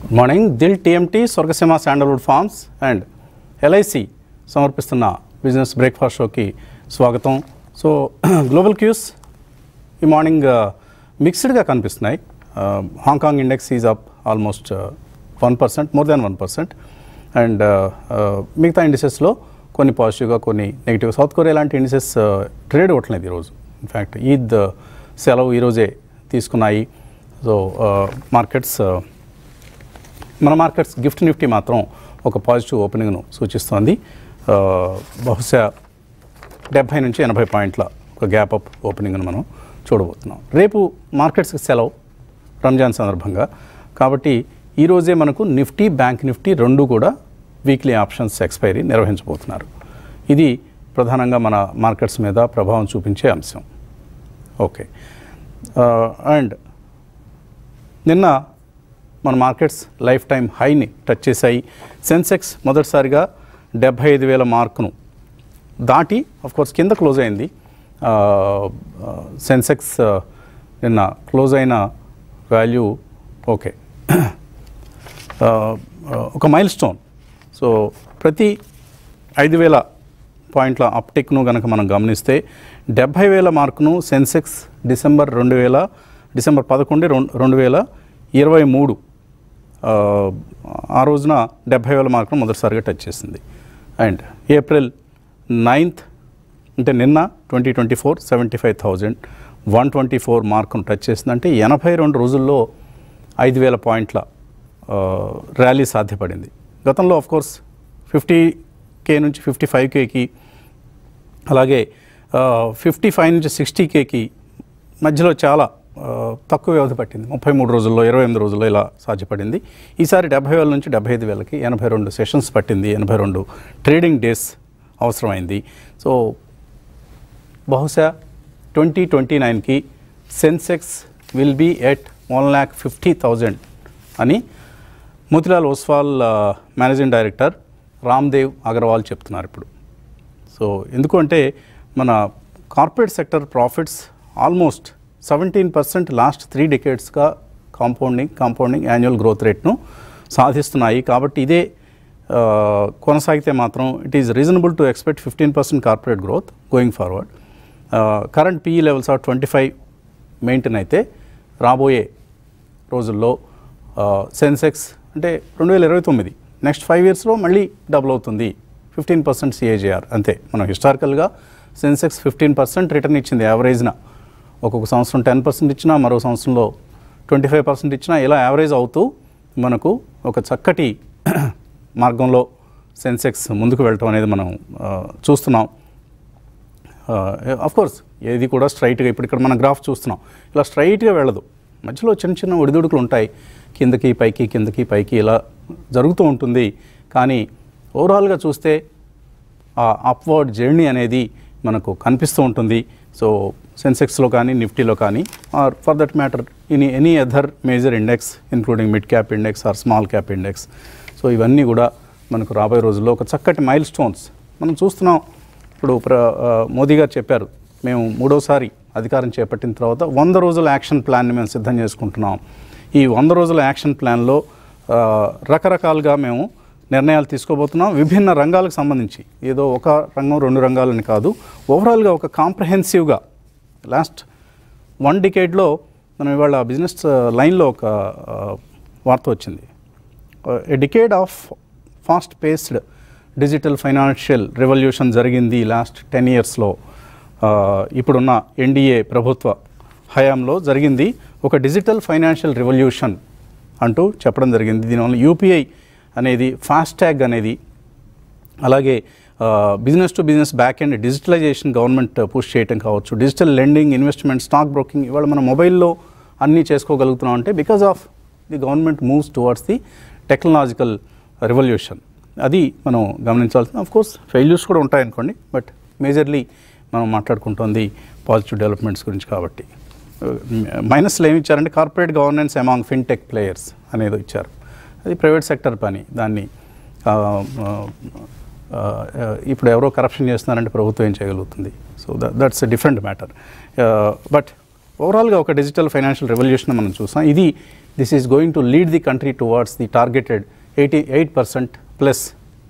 Good morning Dil TMT Swargaseema sandalwood farms and LIC సమర్పిస్తున్న business breakfast షోకి స్వాగతం సో గ్లోబల్ క్యూస్ ఈ మార్నింగ్ మిక్స్డ్గా కనిపిస్తున్నాయి Hong Kong index is up almost one percent more than one percent and మిగతా ఇండిసెస్లో కొన్ని పాజిటివ్గా కొన్ని నెగిటివ్ సౌత్ కొరియా లాంటి ఇండిసెస్ ట్రేడ్ అవ్వట్లేదు ఈరోజు ఇన్ఫ్యాక్ట్ ఈద్ సెలవు ఈరోజే తీసుకున్నాయి సో మార్కెట్స్ మన మార్కెట్స్ గిఫ్ట్ నిఫ్టీ మాత్రం ఒక పాజిటివ్ ఓపెనింగ్ను సూచిస్తోంది ఆ, బహుశా డెబ్భై నుంచి ఎనభై పాయింట్ల ఒక గ్యాప్ అప్ ఓపెనింగ్ను మనం చూడబోతున్నాం రేపు మార్కెట్స్కి సెలవు రంజాన్ సందర్భంగా కాబట్టి ఈరోజే మనకు నిఫ్టీ బ్యాంక్ నిఫ్టీ రెండు కూడా వీక్లీ ఆప్షన్స్ ఎక్స్పైరీ నిర్వహించబోతున్నారు ఇది ప్రధానంగా మన మార్కెట్స్ మీద ప్రభావం చూపించే అంశం ఓకే అండ్ నిన్న మన మార్కెట్స్ లైఫ్ టైం హైని టచ్ చేశాయి సెన్సెక్స్ మొదటిసారిగా డెబ్భై ఐదు వేల మార్కును దాటి కోర్స్ కింద క్లోజ్ అయింది ఆ, ఆ, సెన్సెక్స్ ఆ, నిన్న క్లోజ్ అయిన వాల్యూ ఓకే ఆ, ఆ, ఒక మైల్ స్టోన్ సో ప్రతి ఐదు వేల పాయింట్ల అప్టిక్ను కనుక మనం గమనిస్తే డెబ్భై వేల మార్కును సెన్సెక్స్ డిసెంబర్ రెండు వేల డిసెంబర్ పదకొండు రెండు రెండు వేల ఇరవై మూడు ఆ, ఆ రోజున డెబ్భై వేల మార్కును మొదటిసారిగా టచ్ చేసింది అండ్ ఏప్రిల్ నైన్త్ అంటే నిన్న twenty twenty four seventy five thousand one twenty four మార్కును టచ్ చేసింది అంటే ఎనభై రెండు రోజుల్లో ఐదు వేల పాయింట్ల ఆ, ర్యాలీ సాధ్యపడింది గతంలో ఆఫ్ కోర్స్ ఫిఫ్టీ కే నుంచి ఫిఫ్టీ ఫైవ్ కేకి అలాగే ఫిఫ్టీ ఫైవ్ నుంచి సిక్స్టీ కేకి మధ్యలో చాలా ఆ, తక్కువ వ్యవధి పట్టింది ముప్పై మూడు రోజుల్లో ఇరవై ఎనిమిది రోజుల్లో ఇలా సాధ్యపడింది ఈసారి డెబ్బై వేల నుంచి డెబ్బై ఐదు వేలకి ఎనభై రెండు సెషన్స్ పట్టింది ఎనభై రెండు ట్రేడింగ్ డేస్ అవసరమైంది సో బహుశా ట్వంటీ ట్వంటీ నైన్కి Sensex will be at one lakh fifty thousand అని మోతిలాల్ ఓస్వాల్ ఆ, మేనేజింగ్ డైరెక్టర్ రామ్దేవ్ అగర్వాల్ చెప్తున్నారు ఇప్పుడు సో ఎందుకు అంటే మన corporate sector profits almost seventeen percent last three డికేట్స్గా కాంపౌండింగ్ కాంపౌండింగ్ యాన్యువల్ గ్రోత్ రేట్ను సాధిస్తున్నాయి కాబట్టి ఇదే ఆ, కొనసాగితే మాత్రం it is reasonable to expect fifteen percent corporate growth going forward current PE levels are twenty five maintain అయితే రాబోయే రోజుల్లో సెన్సెక్స్ అంటే రెండు వేల ఇరవై తొమ్మిది నెక్స్ట్ ఫైవ్ ఇయర్స్లో మళ్ళీ డబుల్ అవుతుంది ఫిఫ్టీన్ పర్సెంట్ సిఏజీఆర్ అంతే మనం హిస్టారికల్గా సెన్సెక్స్ ఫిఫ్టీన్ పర్సెంట్ రిటర్న్ ఇచ్చింది యావరేజ్న ఒక్కొక్క సంవత్సరం టెన్ పర్సెంట్ ఇచ్చినా మరో సంవత్సరంలో ట్వంటీ ఫైవ్ పర్సెంట్ ఇచ్చినా ఇలా యావరేజ్ అవుతూ మనకు ఒక చక్కటి మార్గంలో సెన్సెక్స్ ముందుకు వెళ్ళటం అనేది మనం ఆ, చూస్తున్నాం అఫ్ కోర్స్ ఏది కూడా స్ట్రైట్గా ఇప్పుడు ఇక్కడ మన గ్రాఫ్ చూస్తున్నాం ఇలా స్ట్రైట్గా వెళ్ళదు మధ్యలో చిన్న చిన్న ఒడిదుడుకులు ఉంటాయి కిందకి పైకి కిందకి పైకి ఇలా జరుగుతూ ఉంటుంది కానీ ఓవరాల్గా చూస్తే ఆ అప్వర్డ్ జర్నీ అనేది మనకు కనిపిస్తూ ఉంటుంది సో సెన్సెక్స్లో కానీ నిఫ్టీలో కానీ or for that matter in any other major index including mid cap index or small cap index so ఇవన్నీ కూడా మనకు రాబోయే రోజుల్లో ఒక చక్కటి మైల్ స్టోన్స్ మనం చూస్తున్నాం ఇప్పుడు ప్ర ఆ, మోదీ గారు చెప్పారు మేము మూడోసారి అధికారం చేపట్టిన తర్వాత వంద రోజుల యాక్షన్ ప్లాన్ని మేము సిద్ధం చేసుకుంటున్నాం ఈ వంద రోజుల యాక్షన్ ప్లాన్లో ఆ, రకరకాలుగా మేము నిర్ణయాలు తీసుకోబోతున్నాం విభిన్న రంగాలకు సంబంధించి ఏదో ఒక రంగం రెండు రంగాలని కాదు ఓవరాల్గా ఒక కాంప్రహెన్సివ్గా లాస్ట్ వన్ డికేడ్లో మనం ఇవాళ బిజినెస్ లైన్లో ఒక ఆ, వార్త వచ్చింది a decade of fast paced digital financial revolution జరిగింది లాస్ట్ టెన్ ఇయర్స్లో ఇప్పుడున్న ఎన్డీఏ ప్రభుత్వ హయాంలో జరిగింది ఒక డిజిటల్ ఫైనాన్షియల్ రెవల్యూషన్ అంటూ చెప్పడం జరిగింది దీనివల్ల యూపీఐ అనేది ఫాస్టాగ్ అనేది అలాగే business to business back and digitalisation government push చేయటం కావచ్చు digital lending investment stock broking ఇవాళ మన మొబైల్లో అన్నీ చేసుకోగలుగుతున్నాం అంటే because of the government moves towards the technological revolution అది మనం గమనించాల్సిన ఆఫ్ కోర్స్ ఫెయిల్యూర్స్ కూడా ఉంటాయనుకోండి బట్ మేజర్లీ మనం మాట్లాడుకుంటుంది పాజిటివ్ డెవలప్మెంట్స్ గురించి కాబట్టి మైనస్లు ఏమి ఇచ్చారంటే corporate governance among fintech players అనేది ఇచ్చారు అది ప్రైవేట్ సెక్టర్ పని దాన్ని ఆ, ఆ, ఆ, ఇప్పుడు ఎవరో కరప్షన్ చేస్తున్నారంటే ప్రభుత్వం ఏం చేయగలుగుతుంది so that's different matter but ఓవరాల్గా ఒక డిజిటల్ ఫైనాన్షియల్ రెవల్యూషన్ మనం చూసాం ఇది this is going to lead the country towards the targeted eighty eight percent plus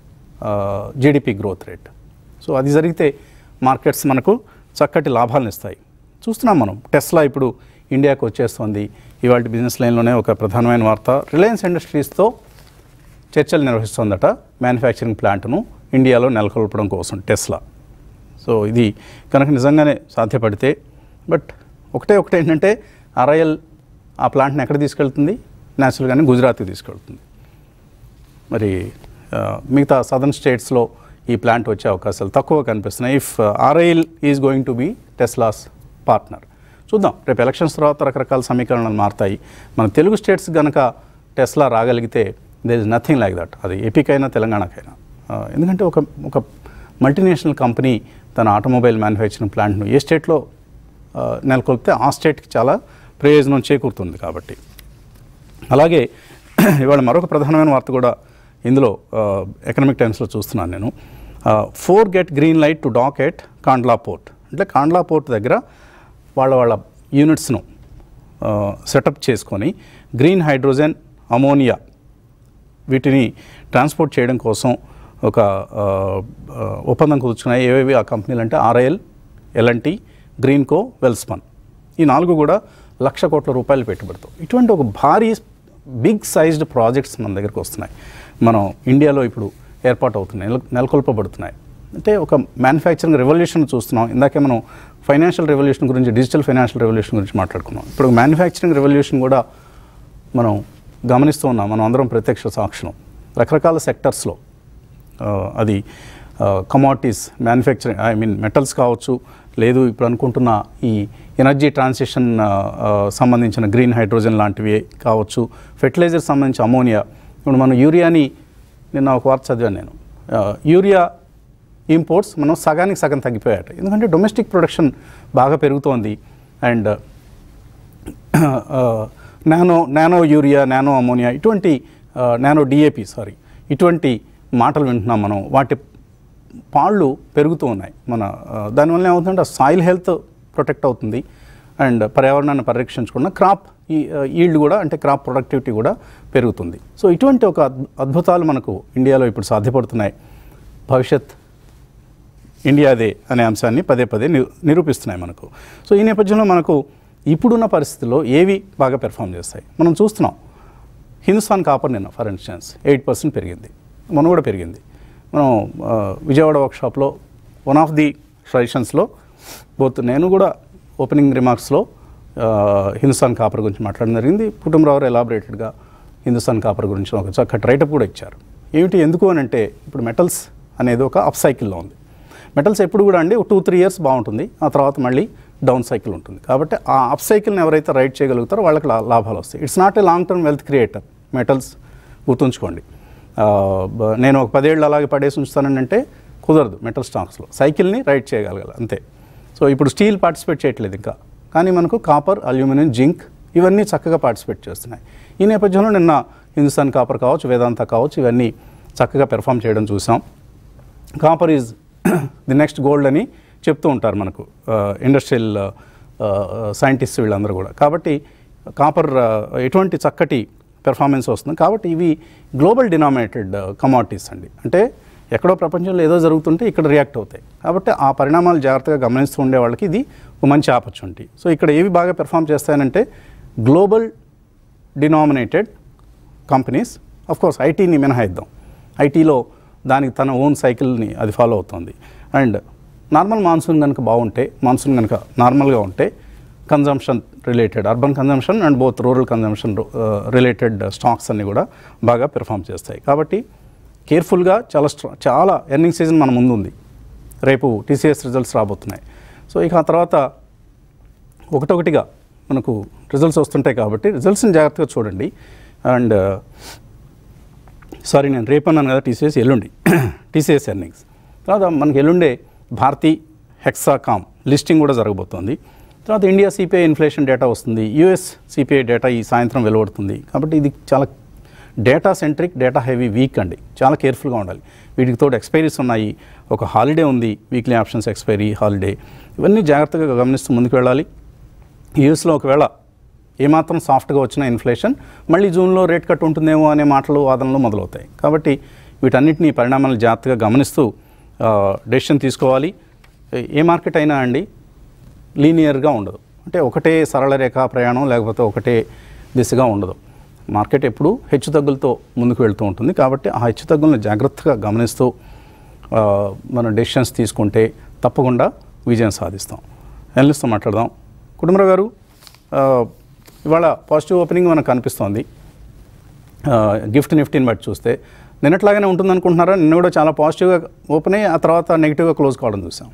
GDP growth rate so అది జరిగితే మార్కెట్స్ మనకు చక్కటి లాభాలను ఇస్తాయి చూస్తున్నాం మనం టెస్లా ఇప్పుడు ఇండియాకు వచ్చేస్తుంది ఇవాళ బిజినెస్ లైన్లోనే ఒక ప్రధానమైన వార్త రిలయన్స్ ఇండస్ట్రీస్తో చర్చలు నిర్వహిస్తోందట మ్యానుఫ్యాక్చరింగ్ ప్లాంట్ను ఇండియాలో నెలకొల్పడం కోసం టెస్లా సో ఇది కనుక నిజంగానే సాధ్యపడితే బట్ ఒకటే ఒకటి ఏంటంటే ఆర్ఐఎల్ ఆ ప్లాంట్ని ఎక్కడ తీసుకెళ్తుంది న్యాచురల్గానే గుజరాత్కి తీసుకెళ్తుంది మరి ఆ, మిగతా సదర్న్ స్టేట్స్లో ఈ ప్లాంట్ వచ్చే అవకాశాలు తక్కువ కనిపిస్తున్నాయి if RIL is going to be Tesla's partner చూద్దాం రేపు ఎలక్షన్స్ తర్వాత రకరకాల సమీకరణలు మారుతాయి మన తెలుగు స్టేట్స్ కనుక టెస్లా రాగలిగితే there is nothing like that అది ఏపీకైనా తెలంగాణకైనా ఆ, ఎందుకంటే ఒక ఒక మల్టీనేషనల్ కంపెనీ తన ఆటోమొబైల్ మ్యానుఫ్యాక్చరింగ్ ప్లాంట్ను ఏ స్టేట్లో ఆ, నెలకొల్పితే ఆ స్టేట్కి చాలా ప్రయోజనం చేకూరుతుంది కాబట్టి అలాగే ఇవాళ మరొక ప్రధానమైన వార్త కూడా ఇందులో ఎకనామిక్ టైమ్స్లో చూస్తున్నాను నేను for get green light to dock at Kandla port అంటే కాండ్లా పోర్ట్ దగ్గర వాళ్ళ వాళ్ళ యూనిట్స్ను సెటప్ చేసుకొని గ్రీన్ హైడ్రోజన్ అమోనియా వీటిని ట్రాన్స్పోర్ట్ చేయడం కోసం ఒక ఆ, ఆ, ఒప్పందం కుదుర్చున్నాయి ఏవేవి ఆ కంపెనీలు అంటే ఆర్ఐఎల్ ఎల్ఎన్టీ గ్రీన్కో వెల్స్పన్ ఈ నాలుగు కూడా లక్ష కోట్ల రూపాయలు పెట్టుబడితో ఇటువంటి ఒక భారీ బిగ్ సైజ్డ్ ప్రాజెక్ట్స్ మన దగ్గరకు వస్తున్నాయి మనం ఇండియాలో ఇప్పుడు ఏర్పాటు అవుతున్నాయి నెల- నెలకొల్పబడుతున్నాయి అంటే ఒక మ్యానుఫ్యాక్చరింగ్ రెవల్యూషన్ చూస్తున్నాం ఇందాకే మనం ఫైనాన్షియల్ రెవల్యూషన్ గురించి డిజిటల్ ఫైనాన్షియల్ రెవల్యూషన్ గురించి మాట్లాడుకున్నాం ఇప్పుడు మ్యానుఫ్యాక్చరింగ్ రెవల్యూషన్ కూడా మనం గమనిస్తూ ఉన్నాం మనం అందరం ప్రత్యక్ష సాక్షులం రకరకాల సెక్టర్స్లో అది commodities manufacturing I mean metals కావచ్చు లేదు ఇప్పుడు అనుకుంటున్న ఈ ఎనర్జీ ట్రాన్సిషన్ సంబంధించిన గ్రీన్ హైడ్రోజన్ లాంటివి కావచ్చు ఫెర్టిలైజర్ సంబంధించి అమోనియా ఇప్పుడు మనం యూరియాని నిన్న ఒక వార్త చదివాను నేను ఆ, యూరియా ఇంపోర్ట్స్ మనం సగానికి సగం తగ్గిపోయాట ఎందుకంటే డొమెస్టిక్ ప్రొడక్షన్ బాగా పెరుగుతోంది and nano nano urea nano ammonia ఇటువంటి ఆ, నానో డిఏపి సారీ ఇటువంటి మాటలు వింటున్నాం మనం వాటి పాళ్ళు పెరుగుతూ ఉన్నాయి మన ఆ, దానివల్ల ఏమవుతుందంటే సాయిల్ హెల్త్ ప్రొటెక్ట్ అవుతుంది అండ్ పర్యావరణాన్ని పరిరక్షించకుండా క్రాప్ ఈ ఈల్డ్ కూడా అంటే క్రాప్ ప్రొడక్టివిటీ కూడా పెరుగుతుంది సో ఇటువంటి ఒక అద్భు- అద్భుతాలు మనకు ఇండియాలో ఇప్పుడు సాధ్యపడుతున్నాయి భవిష్యత్ ఇండియాదే అనే అంశాన్ని పదే పదే నిరూ- నిరూపిస్తున్నాయి మనకు సో ఈ నేపథ్యంలో మనకు ఇప్పుడున్న పరిస్థితుల్లో ఏవి బాగా పెర్ఫామ్ చేస్తాయి మనం చూస్తున్నాం హిందుస్థాన్ కాపర్ నిన్న ఫర్ ఇన్స్టెన్స్ ఎయిట్ పర్సెంట్ పెరిగింది మొన్న కూడా పెరిగింది మనం ఆ, విజయవాడ వర్క్షాప్లో వన్ ఆఫ్ ది సజెషన్స్లో బోత్ నేను కూడా ఓపెనింగ్ రిమార్క్స్లో హిందుస్థాన్ కాపర్ గురించి మాట్లాడడం జరిగింది కుటుంబరావు ఎలాబరేటెడ్గా హిందుస్థాన్ కాపర్ గురించి ఒక చక్కటి రైటప్ కూడా ఇచ్చారు ఏమిటి ఎందుకు అని అంటే ఇప్పుడు మెటల్స్ అనేది ఒక అప్ సైకిల్లో ఉంది మెటల్స్ ఎప్పుడు కూడా అండి ఒక టూ త్రీ ఇయర్స్ బాగుంటుంది ఆ తర్వాత మళ్ళీ డౌన్ సైకిల్ ఉంటుంది కాబట్టి ఆ అప్ సైకిల్ని ఎవరైతే రైడ్ చేయగలుగుతారో వాళ్ళకి లా- లాభాలు వస్తాయి it's not a long term wealth creator metals గుర్తుంచుకోండి ఆ, బ- నేను ఒక పదేళ్ళు అలాగే పడేసి ఉంచుతానని అంటే కుదరదు మెటల్ స్టాక్స్లో సైకిల్ని రైడ్ చేయగలగాలి అంతే సో ఇప్పుడు స్టీల్ పార్టిసిపేట్ చేయట్లేదు ఇంకా కానీ మనకు కాపర్ అల్యూమినియం జింక్ ఇవన్నీ చక్కగా పార్టిసిపేట్ చేస్తున్నాయి ఈ నేపథ్యంలో నిన్న హిందుస్థాన్ కాపర్ కావచ్చు వేదాంత కావచ్చు ఇవన్నీ చక్కగా పెర్ఫామ్ చేయడం చూసాం copper is the next gold అని చెప్తూ ఉంటారు మనకు ఇండస్ట్రియల్ సైంటిస్ట్ వీళ్ళందరూ కూడా కాబట్టి కాపర్ ఎటువంటి చక్కటి పెర్ఫార్మెన్స్ వస్తుంది కాబట్టి ఇవి గ్లోబల్ డినామినేటెడ్ కమాడిటీస్ అండి అంటే ఎక్కడో ప్రపంచంలో ఏదో జరుగుతుంటే ఇక్కడ రియాక్ట్ అవుతాయి కాబట్టి ఆ పరిణామాలు జాగ్రత్తగా గమనిస్తూ ఉండే వాళ్ళకి ఇది ఒక మంచి ఆపర్చునిటీ సో ఇక్కడ ఏవి బాగా పెర్ఫామ్ చేస్తాయనంటే global denominated companies of course ఐటీని మినహాయిద్దాం ఐటీలో దానికి తన ఓన్ సైకిల్ని అది ఫాలో అవుతుంది అండ్ నార్మల్ మాన్సూన్ కనుక బాగుంటే మాన్సూన్ కనుక నార్మల్గా ఉంటే consumption related urban consumption and both rural consumption related stocks అన్నీ కూడా బాగా పెర్ఫామ్ చేస్తాయి కాబట్టి కేర్ఫుల్గా చాలా స్ట్రా చాలా ఎర్నింగ్ సీజన్ మన ముందు ఉంది రేపు టీసీఎస్ రిజల్ట్స్ రాబోతున్నాయి సో ఇక ఆ తర్వాత ఒకటొకటిగా మనకు రిజల్ట్స్ వస్తుంటాయి కాబట్టి రిజల్ట్స్ని జాగ్రత్తగా చూడండి అండ్ సారీ నేను రేపు అన్నాను కదా టీసీఎస్ ఎల్లుండి టీసీఎస్ ఎర్నింగ్స్ తర్వాత మనకి ఎల్లుండే భారతీ హెక్సాకామ్ లిస్టింగ్ కూడా జరగబోతోంది తర్వాత ఇండియా సిపిఐ ఇన్ఫ్లేషన్ డేటా వస్తుంది యూఎస్ సిపిఐ డేటా ఈ సాయంత్రం వెలువడుతుంది కాబట్టి ఇది చాలా data centric data heavy week అండి చాలా కేర్ఫుల్గా ఉండాలి వీటికి తోడు ఎక్స్పైరీస్ ఉన్నాయి ఒక హాలిడే ఉంది వీక్లీ ఆప్షన్స్ ఎక్స్పైరీ హాలిడే ఇవన్నీ జాగ్రత్తగా గమనిస్తూ ముందుకు వెళ్ళాలి యూఎస్లో ఒకవేళ ఏమాత్రం సాఫ్ట్గా వచ్చిన ఇన్ఫ్లేషన్ మళ్ళీ జూన్లో రేట్ కట్ ఉంటుందేమో అనే మాటలు వాదనలు మొదలవుతాయి కాబట్టి వీటన్నిటిని పరిణామాలను జాగ్రత్తగా గమనిస్తూ డెసిషన్ తీసుకోవాలి ఏ- ఏ మార్కెట్ అయినా అండి లీనియర్గా ఉండదు అంటే ఒకటే సరళ రేఖా ప్రయాణం లేకపోతే ఒకటే దిశగా ఉండదు మార్కెట్ ఎప్పుడు హెచ్చు తగ్గులతో ముందుకు వెళ్తూ ఉంటుంది కాబట్టి ఆ హెచ్చు తగ్గులను జాగ్రత్తగా గమనిస్తూ ఆ, మనం డెసిషన్స్ తీసుకుంటే తప్పకుండా విజయం సాధిస్తాం ఎనలిస్ట్తో మాట్లాడదాం కుటుంబరావు గారు ఆ, ఇవాళ పాజిటివ్ ఓపెనింగ్ మనకు కనిపిస్తోంది ఆ, గిఫ్ట్ నిఫ్టీని బట్టి చూస్తే నిన్నట్లాగానే ఉంటుంది అనుకుంటున్నారా నిన్న కూడా చాలా పాజిటివ్గా ఓపెన్ అయ్యి ఆ తర్వాత నెగిటివ్గా క్లోజ్ కావడం చూసాం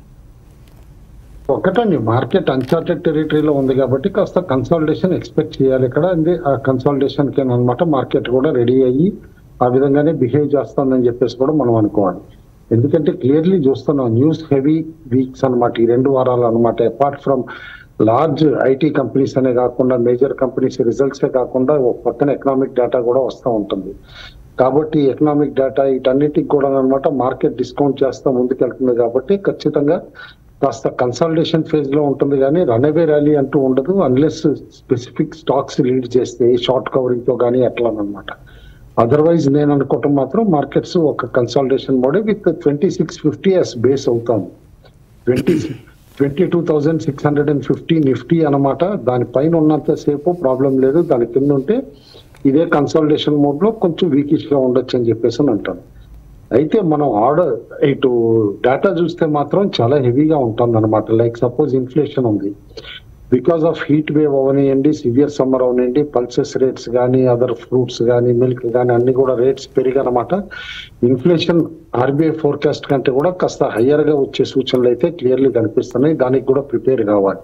ఒకటండి మార్కెట్ అన్చార్టెడ్ టెరిటరీలో ఉంది కాబట్టి కాస్త కన్సాలిడేషన్ ఎక్స్పెక్ట్ చేయాలి ఇక్కడ అంది ఆ కన్సాలిడేషన్ కి అనమాట మార్కెట్ కూడా రెడీ అయ్యి ఆ విధంగానే బిహేవ్ చేస్తుందని చెప్పేసి కూడా మనం అనుకోవాలి ఎందుకంటే క్లియర్లీ చూస్తున్నాం న్యూస్ హెవీ వీక్స్ అన్నమాట ఈ రెండు వారాలు అనమాట apart from large IT companies అనే కాకుండా మేజర్ కంపెనీస్ రిజల్ట్సే కాకుండా ఒక పక్కన ఎకనామిక్ డేటా కూడా వస్తూ ఉంటుంది కాబట్టి ఎకనామిక్ డేటా వీటన్నిటికి కూడా అనమాట మార్కెట్ డిస్కౌంట్ చేస్తా ముందుకెళ్తుంది కాబట్టి ఖచ్చితంగా కాస్త కన్సాలిడేషన్ ఫేజ్ లో ఉంటుంది కానీ రన్ అవే ర్యాలీ అంటూ ఉండదు అన్లెస్ స్పెసిఫిక్ స్టాక్స్ లీడ్ చేస్తే షార్ట్ కవరింగ్ తో కానీ అట్లా అనమాట అదర్వైజ్ నేను అనుకోవటం మాత్రం మార్కెట్స్ ఒక కన్సాలిడేషన్ మోడే with twenty six fifty as base అవుతాము twenty twenty two thousand six hundred and fifty nifty అనమాట దానిపైన ఉన్నంత సేపు ప్రాబ్లం లేదు దాని కింద ఉంటే ఇదే కన్సాలిడేషన్ మోడ్ లో కొంచెం వీకిష్ గా ఉండొచ్చు అని చెప్పేసి అని అంటాను అయితే మనం ఆర్డర్ ఇటు డేటా చూస్తే మాత్రం చాలా హెవీగా ఉంటుంది అనమాట లైక్ సపోజ్ ఇన్ఫ్లేషన్ ఉంది బికాస్ ఆఫ్ హీట్ వేవ్ అవనివ్వండి సివియర్ సమ్మర్ అవనివ్వండి పల్సెస్ రేట్స్ కానీ అదర్ ఫ్రూట్స్ కానీ మిల్క్ కానీ అన్ని కూడా రేట్స్ పెరిగానమాట ఇన్ఫ్లేషన్ ఆర్బీఐ ఫోర్కాస్ట్ కంటే కూడా కాస్త హయ్యర్ గా వచ్చే సూచనలు అయితే క్లియర్లీ కనిపిస్తున్నాయి దానికి కూడా ప్రిపేర్ కావాలి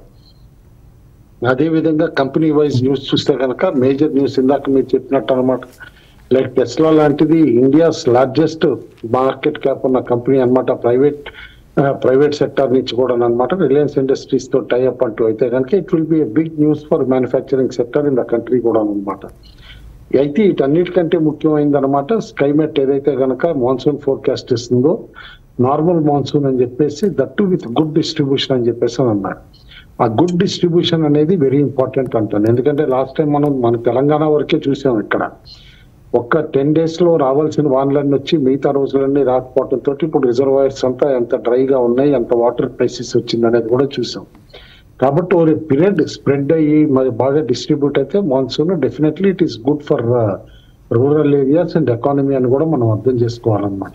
అదే విధంగా కంపెనీ వైజ్ న్యూస్ చూస్తే కనుక మేజర్ న్యూస్ ఇందాక మీరు చెప్పినట్టు అనమాట లైక్ టెస్లా లాంటిది ఇండియాస్ లార్జెస్ట్ మార్కెట్ క్యాప్ ఉన్న కంపెనీ అన్నమాట ప్రైవేట్ ప్రైవేట్ సెక్టర్ నుంచి కూడా అనమాట రిలయన్స్ ఇండస్ట్రీస్ తో టైఅప్ అంటూ అయితే కనుక it will be big news for manufacturing sector in the country కూడా అనమాట అయితే వీటన్నిటికంటే ముఖ్యమైనది అనమాట స్కైమెట్ ఏదైతే గనక మాన్సూన్ ఫోర్కాస్ట్ ఇస్తుందో నార్మల్ మాన్సూన్ అని చెప్పేసి దట్టు విత్ గుడ్ డిస్ట్రిబ్యూషన్ అని చెప్పేసి అని అన్నారు ఆ గుడ్ డిస్ట్రిబ్యూషన్ అనేది వెరీ ఇంపార్టెంట్ అంటాను ఎందుకంటే లాస్ట్ టైం మనం మన తెలంగాణ వరకే చూసాం ఇక్కడ ఒక్క టెన్ డేస్ లో రావాల్సిన వానలన్నీ వచ్చి మిగతా రోజులన్నీ రాకపోవడంతో ఇప్పుడు రిజర్వాయర్స్ అంతా ఎంత డ్రైగా ఉన్నాయి ఎంత వాటర్ క్రైసిస్ వచ్చింది అనేది కూడా చూసాం కాబట్టి ఒక పీరియడ్ స్ప్రెడ్ అయ్యి మరి బాగా డిస్ట్రిబ్యూట్ అయితే monsoon definitely it is good for rural areas and economy అని కూడా మనం అర్థం చేసుకోవాలన్నమాట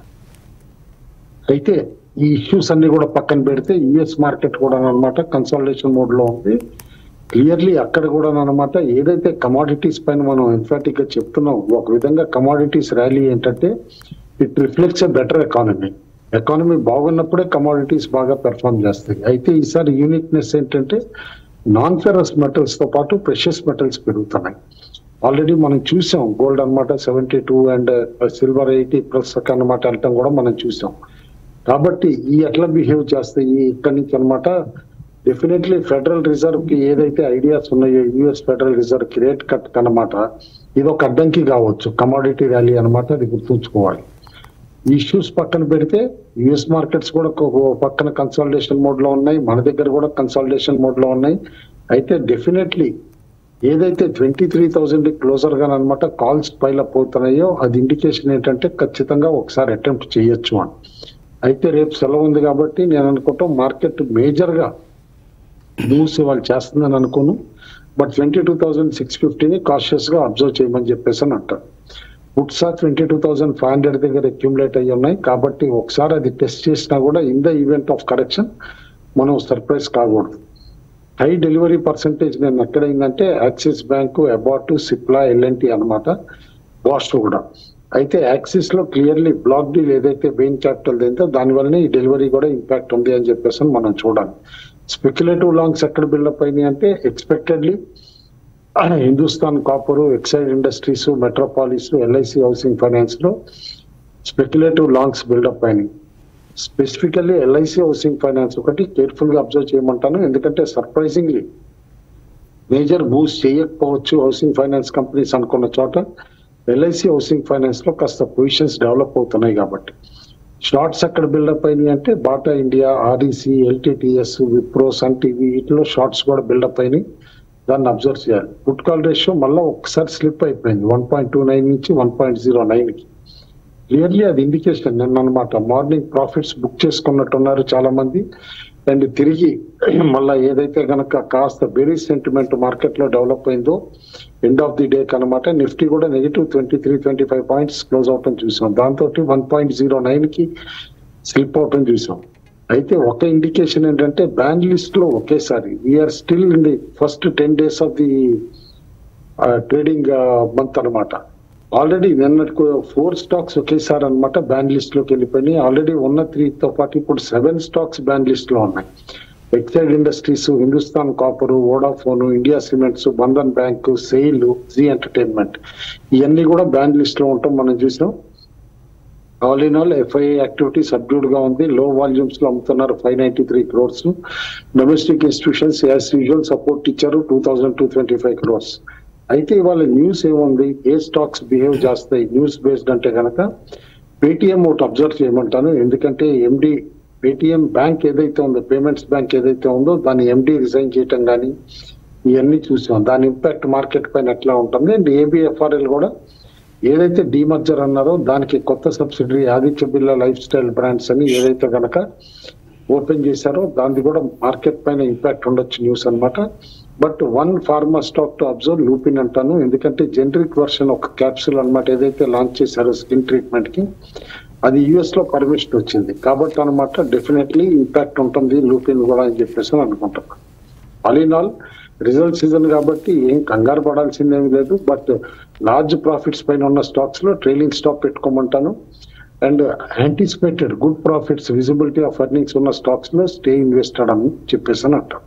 అయితే ఈ ఇష్యూస్ అన్ని కూడా పక్కన పెడితే యుఎస్ మార్కెట్ కూడా అనమాట కన్సాలిడేషన్ మోడ్ లో ఉంది క్లియర్లీ అక్కడ కూడా అనమాట ఏదైతే కమాడిటీస్ పైన మనం ఎంఫాటిక్ గా చెప్తున్నాం ఒక విధంగా కమాడిటీస్ ర్యాలీ ఏంటంటే it reflects a better economy economy బాగున్నప్పుడే కమాడిటీస్ బాగా పెర్ఫామ్ చేస్తాయి అయితే ఈసారి యూనిక్నెస్ ఏంటంటే నాన్ ఫెరస్ మెటల్స్ తో పాటు ప్రెషియస్ మెటల్స్ పెరుగుతున్నాయి ఆల్రెడీ మనం చూసాం గోల్డ్ అన్నమాట seventy two and silver eighty plus అన్నమాట వెళ్ళటం కూడా మనం చూసాం కాబట్టి ఈ ఎట్లా బిహేవ్ చేస్తాయి ఇక్కడి నుంచి అనమాట డెఫినెట్లీ ఫెడరల్ రిజర్వ్ కి ఏదైతే ఐడియాస్ ఉన్నాయో యుఎస్ ఫెడరల్ రిజర్వ్ కి రేట్ కట్ అనమాట ఇది ఒక అడ్డంకి కావచ్చు కమాడిటీ ర్యాలీ అనమాట అది గుర్తుంచుకోవాలి ఇష్యూస్ పక్కన పెడితే యుఎస్ మార్కెట్స్ కూడా ఒక పక్కన కన్సాలిడేషన్ మోడ్ లో ఉన్నాయి మన దగ్గర కూడా కన్సాలిడేషన్ మోడ్ లో ఉన్నాయి అయితే డెఫినెట్లీ ఏదైతే ట్వంటీ త్రీ థౌసండ్ క్లోజర్ గా అనమాట కాల్స్ పైల పోతున్నాయో అది ఇండికేషన్ ఏంటంటే ఖచ్చితంగా ఒకసారి అటెంప్ట్ చేయొచ్చు అని అయితే రేపు సెలవు ఉంది కాబట్టి నేను అనుకుంటాం మార్కెట్ మేజర్ గా మూవ్స్ వాళ్ళు చేస్తుందని అనుకోను but twenty two thousand six ఫిఫ్టీని కాషియస్ గా అబ్జర్వ్ చేయమని చెప్పేసి అని అంటారు పుట్సా twenty two thousand five hundred దగ్గర అక్యుములేట్ అయ్యి ఉన్నాయి కాబట్టి ఒకసారి అది టెస్ట్ చేసినా కూడా in the event of correction మనం సర్ప్రైజ్ కాకూడదు హై డెలివరీ పర్సంటేజ్ నేను ఎక్కడైందంటే Axis bank Abbott Cipla L and T అనమాట బాస్ట్ కూడా అయితే యాక్సిస్ లో క్లియర్లీ బ్లాక్ డీల్ ఏదైతే బెయిన్ క్యాపిటల్ ఏంటో దాని వల్లనే ఈ డెలివరీ కూడా ఇంపాక్ట్ ఉంది అని చెప్పేసి మనం చూడాలి స్పెక్యులేటివ్ లాంగ్స్ ఎక్కడ బిల్డప్ అయినాయి అంటే expectedly Hindustan copper Exide Industries Metropolis LIC housing finance లో స్పెక్యులేటివ్ లాంగ్స్ బిల్డప్ అయినాయి స్పెసిఫికల్లీ ఎల్ఐసి హౌసింగ్ ఫైనాన్స్ ఒకటి కేర్ఫుల్ గా అబ్జర్వ్ చేయమంటాను ఎందుకంటే సర్ప్రైజింగ్లీ మేజర్ మూవ్స్ చేయకపోవచ్చు హౌసింగ్ ఫైనాన్స్ కంపెనీస్ అనుకున్న చోట ఎల్ఐసి హౌసింగ్ ఫైనాన్స్ లో కాస్త పొజిషన్స్ డెవలప్ అవుతున్నాయి కాబట్టి షార్ట్స్ ఎక్కడ బిల్డప్ అయినాయి అంటే Bata India REC LTTS Wipro Sun TV వీటిలో షార్ట్స్ కూడా బిల్డప్ అయినాయి దాన్ని అబ్జర్వ్ చేయాలి పుట్ కాల్ రేషియో మళ్ళీ ఒకసారి స్లిప్ అయిపోయింది వన్ పాయింట్ టూ నైన్ నుంచి వన్ పాయింట్ జీరో నైన్ కి క్లియర్లీ అది ఇండికేషన్ నిన్న అనమాట మార్నింగ్ ప్రాఫిట్స్ బుక్ చేసుకున్నట్టున్నారు చాలా మంది అండ్ తిరిగి మళ్ళా ఏదైతే గనక కాస్త బెరీ సెంటిమెంట్ మార్కెట్ లో డెవలప్ అయిందో ఎండ్ ఆఫ్ ది డే కనమాట నిఫ్టీ కూడా negative twenty three twenty five points close అవటం చూసాం దాంతో వన్ పాయింట్ జీరో నైన్ కి స్లిప్ అవటం చూసాం అయితే ఒక ఇండికేషన్ ఏంటంటే బ్యాన్ లిస్ట్ లో ఒకేసారి we are still in the first ten days of the trading month అన్నమాట ఆల్రెడీ నిన్నటికి ఫోర్ స్టాక్స్ ఒకేసారి అన్నమాట బ్యాన్ లిస్ట్ లోకి వెళ్ళిపోయినాయి ఆల్రెడీ ఉన్న త్రీ తో పాటు ఇప్పుడు సెవెన్ స్టాక్స్ బ్యాన్ లిస్ట్ లో ఉన్నాయి Exide Industries Hindustan copper Vodafone India cements Bandhan bank SAIL Zee entertainment ఇవన్నీ కూడా బ్యాన్ లిస్ట్ లో ఉంటాం మనం చూసాం all in all FII activity subdued గా ఉంది లో వాల్యూమ్స్ లో అమ్ముతున్నారు five ninety three crores domestic institutions as usual support ఇచ్చారు two thousand two twenty five crores అయితే ఇవాళ న్యూస్ ఏముంది ఏ స్టాక్స్ బిహేవ్ చేస్తాయి న్యూస్ బేస్డ్ అంటే కనుక పేటిఎం ఒకటి అబ్జర్వ్ చేయమంటాను ఎందుకంటే ఎండి పేటిఎం బ్యాంక్ ఏదైతే ఉందో పేమెంట్స్ బ్యాంక్ ఏదైతే ఉందో దాన్ని ఎండి రిజైన్ చేయటం కానీ ఇవన్నీ చూసాం దాని ఇంపాక్ట్ మార్కెట్ పైన ఎట్లా ఉంటుంది అండ్ ఏబిఎఫ్ఆర్ఎల్ కూడా ఏదైతే డీమర్జర్ అన్నారో దానికి కొత్త subsidiary Aditya Birla life style brands అని ఏదైతే గనక ఓపెన్ చేశారో దానికి కూడా మార్కెట్ పైన ఇంపాక్ట్ ఉండొచ్చు న్యూస్ అన్నమాట but one pharma stock to observe Lupin అంటాను ఎందుకంటే జనరిక్ వర్షన్ ఒక క్యాప్సూల్ అన్నమాట ఏదైతే లాంచ్ చేశారో స్కిన్ ట్రీట్మెంట్ కి అది యుఎస్ లో పర్మిషన్ వచ్చింది కాబట్టి అనమాట డెఫినెట్లీ ఇంపాక్ట్ ఉంటుంది లూపిన్ కూడా అని చెప్పేసి అని అనుకుంటున్నాను all in all result season కాబట్టి ఏం కంగారు పడాల్సిందేమీ లేదు బట్ లార్జ్ ప్రాఫిట్స్ పైన ఉన్న స్టాక్స్ లో ట్రైలింగ్ స్టాక్ పెట్టుకోమంటాను and anticipated good profits visibility of earnings ఉన్న స్టాక్స్ లో స్టే ఇన్వెస్టెడ్ అని చెప్పేసి అని అంటాను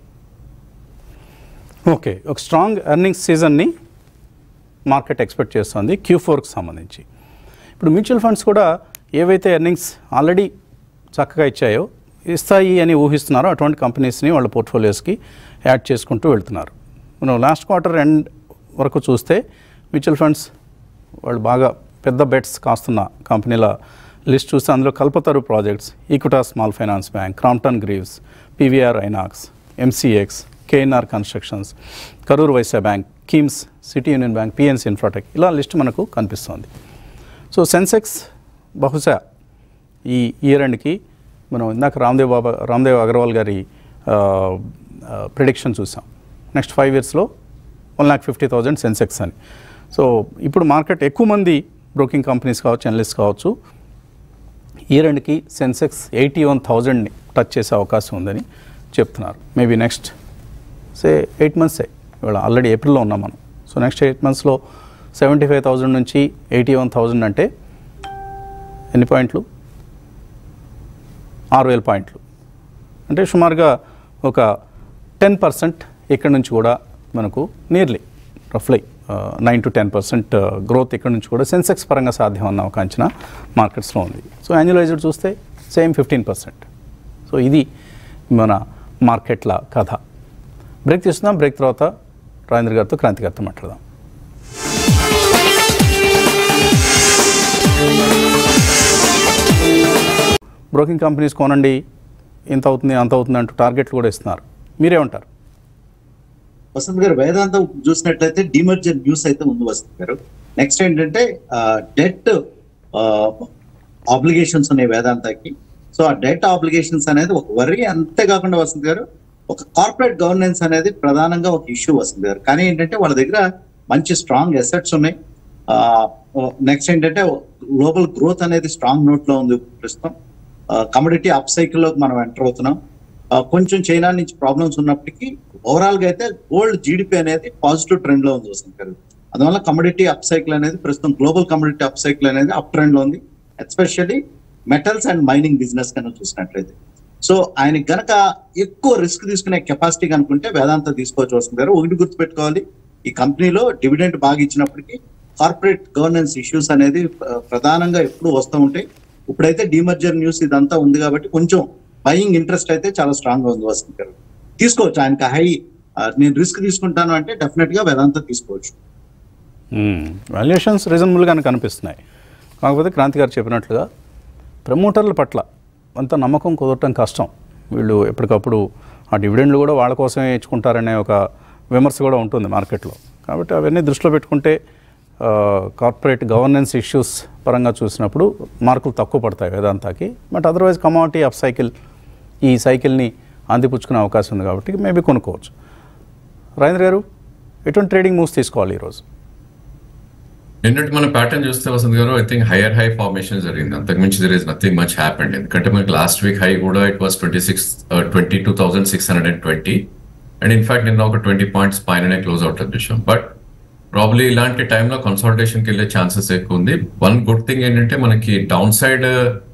ఓకే ఒక స్ట్రాంగ్ ఎర్నింగ్స్ సీజన్ని మార్కెట్ ఎక్స్పెక్ట్ చేస్తుంది క్యూ ఫోర్కి సంబంధించి ఇప్పుడు మ్యూచువల్ ఫండ్స్ కూడా ఏవైతే ఎర్నింగ్స్ ఆల్రెడీ చక్కగా ఇచ్చాయో ఇస్తాయి అని ఊహిస్తున్నారో అటువంటి కంపెనీస్ని వాళ్ళ పోర్ట్ఫోలియోస్కి యాడ్ చేసుకుంటూ వెళ్తున్నారు మనం లాస్ట్ క్వార్టర్ ఎండ్ వరకు చూస్తే మ్యూచువల్ ఫండ్స్ వాళ్ళు బాగా పెద్ద బెట్స్ కాస్తున్న కంపెనీల లిస్ట్ చూస్తే అందులో Kalpataru projects Equitas small finance bank Crompton Greaves PVR Inox MCX KNR constructions Karur Vysya bank KIMS city union bank PNC Infratech ఇలా లిస్ట్ మనకు కనిపిస్తోంది సో సెన్సెక్స్ బహుశా ఈ ఇయర్ ఎండ్కి మనం ఇందాక రామ్దేవ్ బాబా రామ్దేవ్ అగర్వాల్ గారి ప్రిడిక్షన్ చూసాం నెక్స్ట్ ఫైవ్ ఇయర్స్లో one lakh fifty thousand Sensex అని సో ఇప్పుడు మార్కెట్ ఎక్కువ మంది బ్రోకింగ్ కంపెనీస్ కావచ్చు అనలిస్ట్ కావచ్చు ఇయర్ ఎండ్కి సెన్సెక్స్ ఎయిటీ వన్ థౌజండ్ని టచ్ చేసే అవకాశం ఉందని చెప్తున్నారు మేబీ నెక్స్ట్ సే ఎయిట్ మంత్సే ఇవాళ ఆల్రెడీ ఏప్రిల్లో ఉన్నాం మనం సో నెక్స్ట్ ఎయిట్ మంత్స్లో సెవెంటీ ఫైవ్ థౌజండ్ నుంచి ఎయిటీ వన్ థౌజండ్ అంటే ఎన్ని పాయింట్లు ఆరు వేల పాయింట్లు అంటే సుమారుగా ఒక టెన్ పర్సెంట్ ఇక్కడ నుంచి కూడా మనకు నియర్లీ రఫ్లీ nine to ten percent growth ఇక్కడ నుంచి కూడా సెన్సెక్స్ పరంగా సాధ్యం అన్న ఒక అంచనా మార్కెట్స్లో ఉంది సో యాన్యులైజ్డ్ చూస్తే సేమ్ ఫిఫ్టీన్ పర్సెంట్ సో ఇది మన మార్కెట్ల కథ బ్రేక్ తీసుకుందాం బ్రేక్ తర్వాత రాజేంద్ర గారితో క్రాంతి గారితో మాట్లాడదాం బ్రోకింగ్ కంపెనీస్ కొనండి ఇంత అవుతుంది అంత అవుతుంది అంటూ టార్గెట్లు కూడా ఇస్తున్నారు మీరేమంటారు వసంత్ గారు వేదాంతం చూసినట్లయితే డిమర్జర్ న్యూస్ అయితే ఉంది వసంత్ గారు నెక్స్ట్ ఏంటంటే డెట్ ఆబ్లిగేషన్స్ ఉన్నాయి వేదాంతకి సో ఆ డెట్ ఆబ్లిగేషన్స్ అనేది ఒక వరి అంతేకాకుండా వసంత్ గారు ఒక కార్పొరేట్ గవర్నెన్స్ అనేది ప్రధానంగా ఒక ఇష్యూ వసంత్ గారు కానీ ఏంటంటే వాళ్ళ దగ్గర మంచి స్ట్రాంగ్ ఎసెట్స్ ఉన్నాయి నెక్స్ట్ ఏంటంటే గ్లోబల్ గ్రోత్ అనేది స్ట్రాంగ్ నోట్ లో ఉంది ప్రస్తుతం కమోడిటీ అప్ సైకిల్ లోకి మనం ఎంటర్ అవుతున్నాం ఆ, కొంచెం చైనా నుంచి ప్రాబ్లమ్స్ ఉన్నప్పటికీ ఓవరాల్ గా అయితే గోల్డ్ జీడిపి అనేది పాజిటివ్ ట్రెండ్ లో ఉంది వసంత్ గారు అందువల్ల కమోడిటీ అప్ సైకిల్ అనేది ప్రస్తుతం గ్లోబల్ కమోడిటీ అప్ సైకిల్ అనేది అప్ ట్రెండ్ లో ఉంది especially metals and mining business కనుక చూసినట్లయితే సో ఆయన గనక ఎక్కువ రిస్క్ తీసుకునే కెపాసిటీ కనుకుంటే వేదాంత తీసుకోవచ్చు వస్తుంది గారు ఒకటి గుర్తుపెట్టుకోవాలి ఈ కంపెనీలో డివిడెంట్ బాగా ఇచ్చినప్పటికీ కార్పొరేట్ గవర్నెన్స్ ఇష్యూస్ అనేది ప్ర- ప్రధానంగా ఎప్పుడు వస్తూ ఉంటాయి ఇప్పుడైతే డిమర్జర్ న్యూస్ ఇదంతా ఉంది కాబట్టి కొంచెం బయింగ్ ఇంట్రెస్ట్ అయితే చాలా స్ట్రాంగ్ గా ఉంది వసంత్ గారు తీసుకోవచ్చు ఆయనకి హై నేను రిస్క్ తీసుకుంటాను అంటే డెఫినెట్ గా వేదాంత తీసుకోవచ్చు వాల్యుయేషన్స్ రీజనబుల్గానే కనిపిస్తున్నాయి కాకపోతే క్రాంతి గారు చెప్పినట్లుగా ప్రమోటర్ల పట్ల అంత నమ్మకం కుదరటం కష్టం వీళ్ళు ఎప్పటికప్పుడు ఆ డివిడెండ్లు కూడా వాళ్ళ కోసమే ఇచ్చుకుంటారనే ఒక విమర్శ కూడా ఉంటుంది మార్కెట్లో కాబట్టి అవన్నీ దృష్టిలో పెట్టుకుంటే కార్పొరేట్ గవర్నెన్స్ ఇష్యూస్ పరంగా చూసినప్పుడు మార్కులు తక్కువ పడతాయి వేదాంతాకి but otherwise commodity of cycle ఈ సైకిల్ని అందిపుచ్చుకునే అవకాశం ఉంది కాబట్టి మేబీ కొనుక్కోవచ్చు రాజేంద్ర గారు ఎటువంటి ట్రేడింగ్ మూవ్స్ తీసుకోవాలి ఈరోజు నిన్నటి మన ప్యాటర్న్ చూస్తే వసంత్ గారు I think higher high formation జరిగింది అంతకుమించి there is nothing much happened ఎందుకంటే మనకి లాస్ట్ వీక్ హై కూడా it was twenty six twenty two thousand six hundred and twenty and in fact నిన్న ఒక ట్వంటీ పాయింట్స్ పైననే క్లోజ్ అవుట్ చూసాం బట్ ప్రాబ్లీ ఇలాంటి టైంలో కన్సల్టేషన్కి వెళ్ళే ఛాన్సెస్ ఎక్కువ ఉంది వన్ గుడ్ థింగ్ ఏంటంటే మనకి డౌన్ సైడ్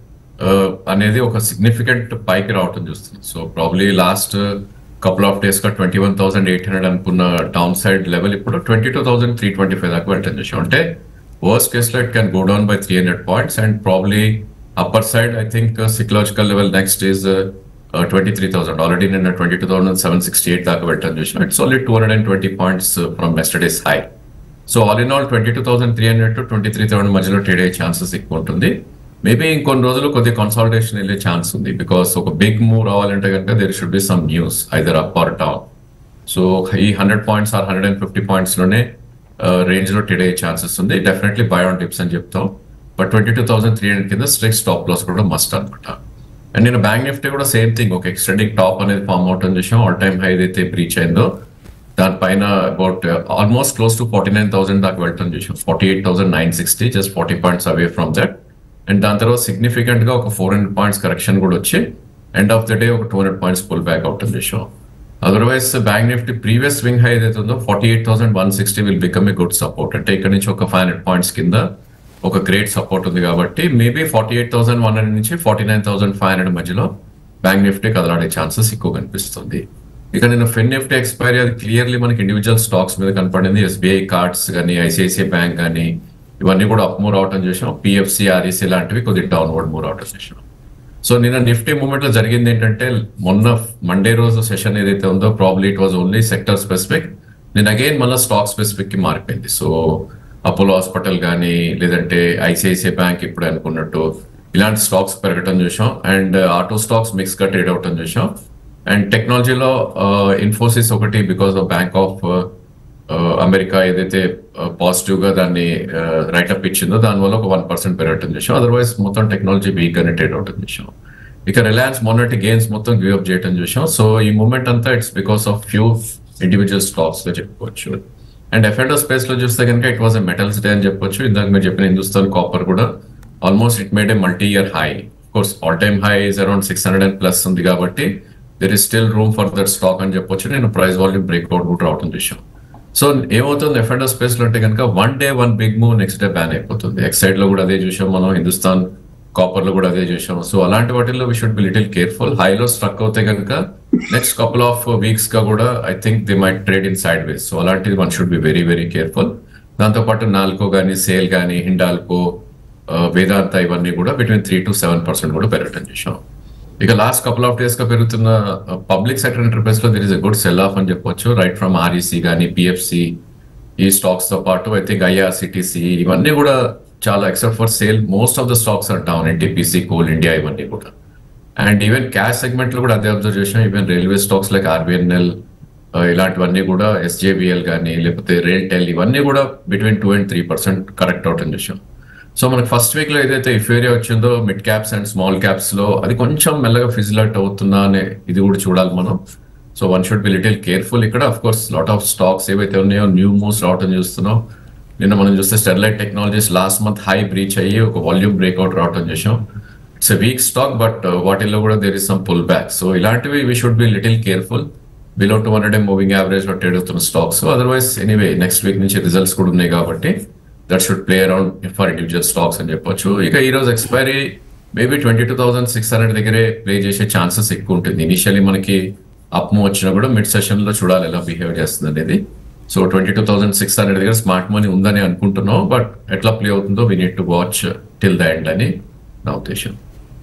అనేది ఒక సిగ్నిఫికెంట్ పైకి రావటం చూస్తుంది so probably last couple of days గా twenty one thousand eight hundred అనుకున్న డౌన్ సైడ్ లెవెల్ ఇప్పుడు twenty two thousand three twenty five దాకా వెళ్ళటం చూసాం అంటే వర్స్ట్ కేస్ లో it can go down by three hundred points and probably upper side I think psychological level next is twenty three thousand already నిన్న twenty two thousand seven sixty eight దాకా వెళ్ళటం చూసాం it's only two hundred and twenty points from yesterday's high so all in all twenty two thousand three hundred to twenty three thousand మధ్యలో trade అయ్యే chances ఎక్కువ ఉంటుంది maybe ఇంకొన్ని రోజులు కొద్ది కన్సాలిడేషన్ వెళ్ళే ఛాన్స్ ఉంది బికాస్ ఒక బిగ్ మూవ్ రావాలంటే కనుక there should be some news either up or down so ఈ hundred points or hundred and fifty points లోనే రేంజ్ లో ట్రేడ్ అయ్యే ఛాన్సెస్ ఉంది డెఫినెట్లీ బై ఆన్ టిప్స్ అని చెప్తాం but twenty two thousand three hundred కింద స్ట్రిక్ స్టాప్ లాస్ కూడా must అనమాట అండ్ నేను బ్యాంక్ నిఫ్టీ కూడా సేమ్ థింగ్ ఒక ఎక్స్టెండింగ్ టాప్ అనేది ఫామ్ అవుట్ అని చూసాం ఆల్ టైమ్ హై ఏదైతే బ్రీచ్ అయిందో దానిపైన about almost close to forty nine thousand దాకా వెళ్ళటం చూసాం forty eight thousand nine sixty just forty points away from that and దాని తర్వాత సిగ్నిఫికెంట్ గా ఒక ఫోర్ హండ్రెడ్ పాయింట్స్ కరెక్షన్ కూడా వచ్చి ఎండ్ ఆఫ్ ద డే ఒక two hundred points pull back అవుతుంది చూసాం otherwise bank Nifty previous swing high ఏదైతే ఉందో forty eight thousand one sixty will become a good support అంటే ఇక్కడ నుంచి ఒక ఫైవ్ హండ్రెడ్ పాయింట్స్ కింద ఒక గ్రేట్ సపోర్ట్ ఉంది కాబట్టి maybe forty eight thousand one hundred నుంచి forty nine thousand five hundred మధ్యలో బ్యాంక్ నిఫ్టీ కదలాడే ఛాన్సెస్ ఎక్కువ కనిపిస్తుంది ఇక నేను ఫిన్ నిఫ్టీ ఎక్స్పైరీ అది క్లియర్లీ మనకి ఇండివిజువల్ స్టాక్స్ మీద కనపడింది ఎస్బీఐ కార్డ్స్ కానీ ఐసిఐసిఐ బ్యాంక్ కానీ ఇవన్నీ కూడా అప్ మూవ్ అవటం చూసాం పిఎఫ్సి ఆర్ఈసీ లాంటివి కొద్దిగా డౌన్వర్డ్ మూవ్ అవటం చూసాం సో నిన్న నిఫ్టీ మూమెంట్ లో జరిగింది ఏంటంటే మొన్న మండే రోజు సెషన్ ఏదైతే ఉందో probably it was only sector specific నేను అగైన్ మళ్ళీ స్టాక్ స్పెసిఫిక్ కి మారిపోయింది సో అపోలో హాస్పిటల్ కానీ లేదంటే ఐసిఐసిఐ బ్యాంక్ ఇప్పుడు అనుకున్నట్టు ఇలాంటి స్టాక్స్ పెరగటం చూసాం అండ్ ఆటో స్టాక్స్ మిక్స్ గా ట్రేడ్ అవటం చూసాం అండ్ టెక్నాలజీలో ఇన్ఫోసిస్ ఒకటి because of bank of America ఏదైతే పాజిటివ్ గా దాన్ని రైటప్ ఇచ్చిందో దానివల్ల ఒక వన్ పర్సెంట్ పెరగటం చూసాం అదర్వైజ్ మొత్తం టెక్నాలజీ వీక్ గానే ట్రేడ్ అవటం చూసాం ఇక రిలయన్స్ మొన్నటి గెయిన్స్ మొత్తం గివ్ అప్ చేయటం చూసాం సో ఈ మూమెంట్ అంతా it's because of few individual stocks గా చెప్పుకోవచ్చు అండ్ ఎఫ్ఎండో స్పేస్ లో చూస్తే కనుక it was a metals day అని చెప్పొచ్చు ఇందాక మీరు చెప్పిన హిందుస్థాన్ కాపర్ కూడా almost it made a multi year high course all time high is around six hundred and plus ఉంది కాబట్టి there is still room for that stock అని చెప్పొచ్చు నేను ప్రైస్ వాల్యూమ్ బ్రేక్అవుట్ కూడా రావడం చూసాం సో ఏమవుతుంది ఎఫ్ఎండో స్పేస్ లో అంటే కనుక one day one big move next day ban అయిపోతుంది ఎక్స్ సైడ్ లో కూడా అదే చూసాం మనం హిందుస్థాన్ కాపర్ లో కూడా అదే చూసాం సో అలాంటి వాటిల్లో we should be little careful హైలో స్ట్రక్ అవుతే కనుక నెక్స్ట్ కపుల్ ఆఫ్ వీక్స్ గా కూడా I think they might trade in sideways so అలాంటిది one should be very very careful దాంతో పాటు నాల్కో కానీ సేల్ కానీ హిండాల్కో వేదాంత ఇవన్నీ కూడా between three to seven percent కూడా పెరగటం చూసాం ఇక లాస్ట్ కపుల్ ఆఫ్ డేస్ గా పెరుగుతున్న పబ్లిక్ సెక్టర్ ఎంటర్ప్రైజ్ లో there is a good sell off అని చెప్పొచ్చు రైట్ ఫ్రమ్ ఆర్ఈసీ కానీ పిఎఫ్సి ఈ స్టాక్స్ తో పాటు ఐ థింక్ ఐఆర్సిటిసి ఇవన్నీ కూడా చాలా except for sale most of the stocks are down NTPC coal India ఇవన్నీ కూడా అండ్ ఈవెన్ క్యాష్ సెగ్మెంట్ లో కూడా అదే అబ్జర్వ్ చేసాం even railway stocks like RVNL ఇలాంటివన్నీ కూడా ఎస్జేబిఎల్ కానీ లేకపోతే రైల్ టెల్ ఇవన్నీ కూడా between two and three percent correct అవటం చేసాం సో మనకి ఫస్ట్ వీక్ లో ఏదైతే ఇఫేరియా వచ్చిందో mid caps and small caps లో అది కొంచెం మెల్లగా ఫిజిల్ అవుట్ అవుతుందా అనే ఇది కూడా చూడాలి మనం so one should be little careful ఇక్కడ of course lot of stocks ఏవైతే ఉన్నాయో న్యూ మూవ్స్ రావటం చూస్తున్నాం నిన్న మనం చూస్తే Sterlite Technologies last month high breach అయ్యి ఒక వాల్యూమ్ బ్రేక్అవుట్ రావటం చేసాం it's a weak stock but వాటిల్లో కూడా there is some pull back so ఇలాంటివి we should be little careful below two hundred moving average లో ట్రేడ్ అవుతున్న stocks otherwise anyway next week నుంచి రిజల్ట్స్ కూడా ఉన్నాయి కాబట్టి that should play around for individual stocks అని చెప్పొచ్చు ఇక ఈ రోజు expiry maybe twenty two thousand six hundred దగ్గరే ప్లే చేసే ఛాన్సెస్ ఎక్కువ ఉంటుంది ఇనిషియల్లీ మనకి అప్ మూవ్ వచ్చినా కూడా మిడ్ సెషన్ లో చూడాలి ఎలా బిహేవ్ చేస్తుంది అనేది so twenty two thousand six hundred దగ్గర స్మార్ట్ మనీ ఉందని అనుకుంటున్నాం బట్ ఎట్లా ప్లే అవుతుందో we need to watch till the end అని నా ఉద్దేశం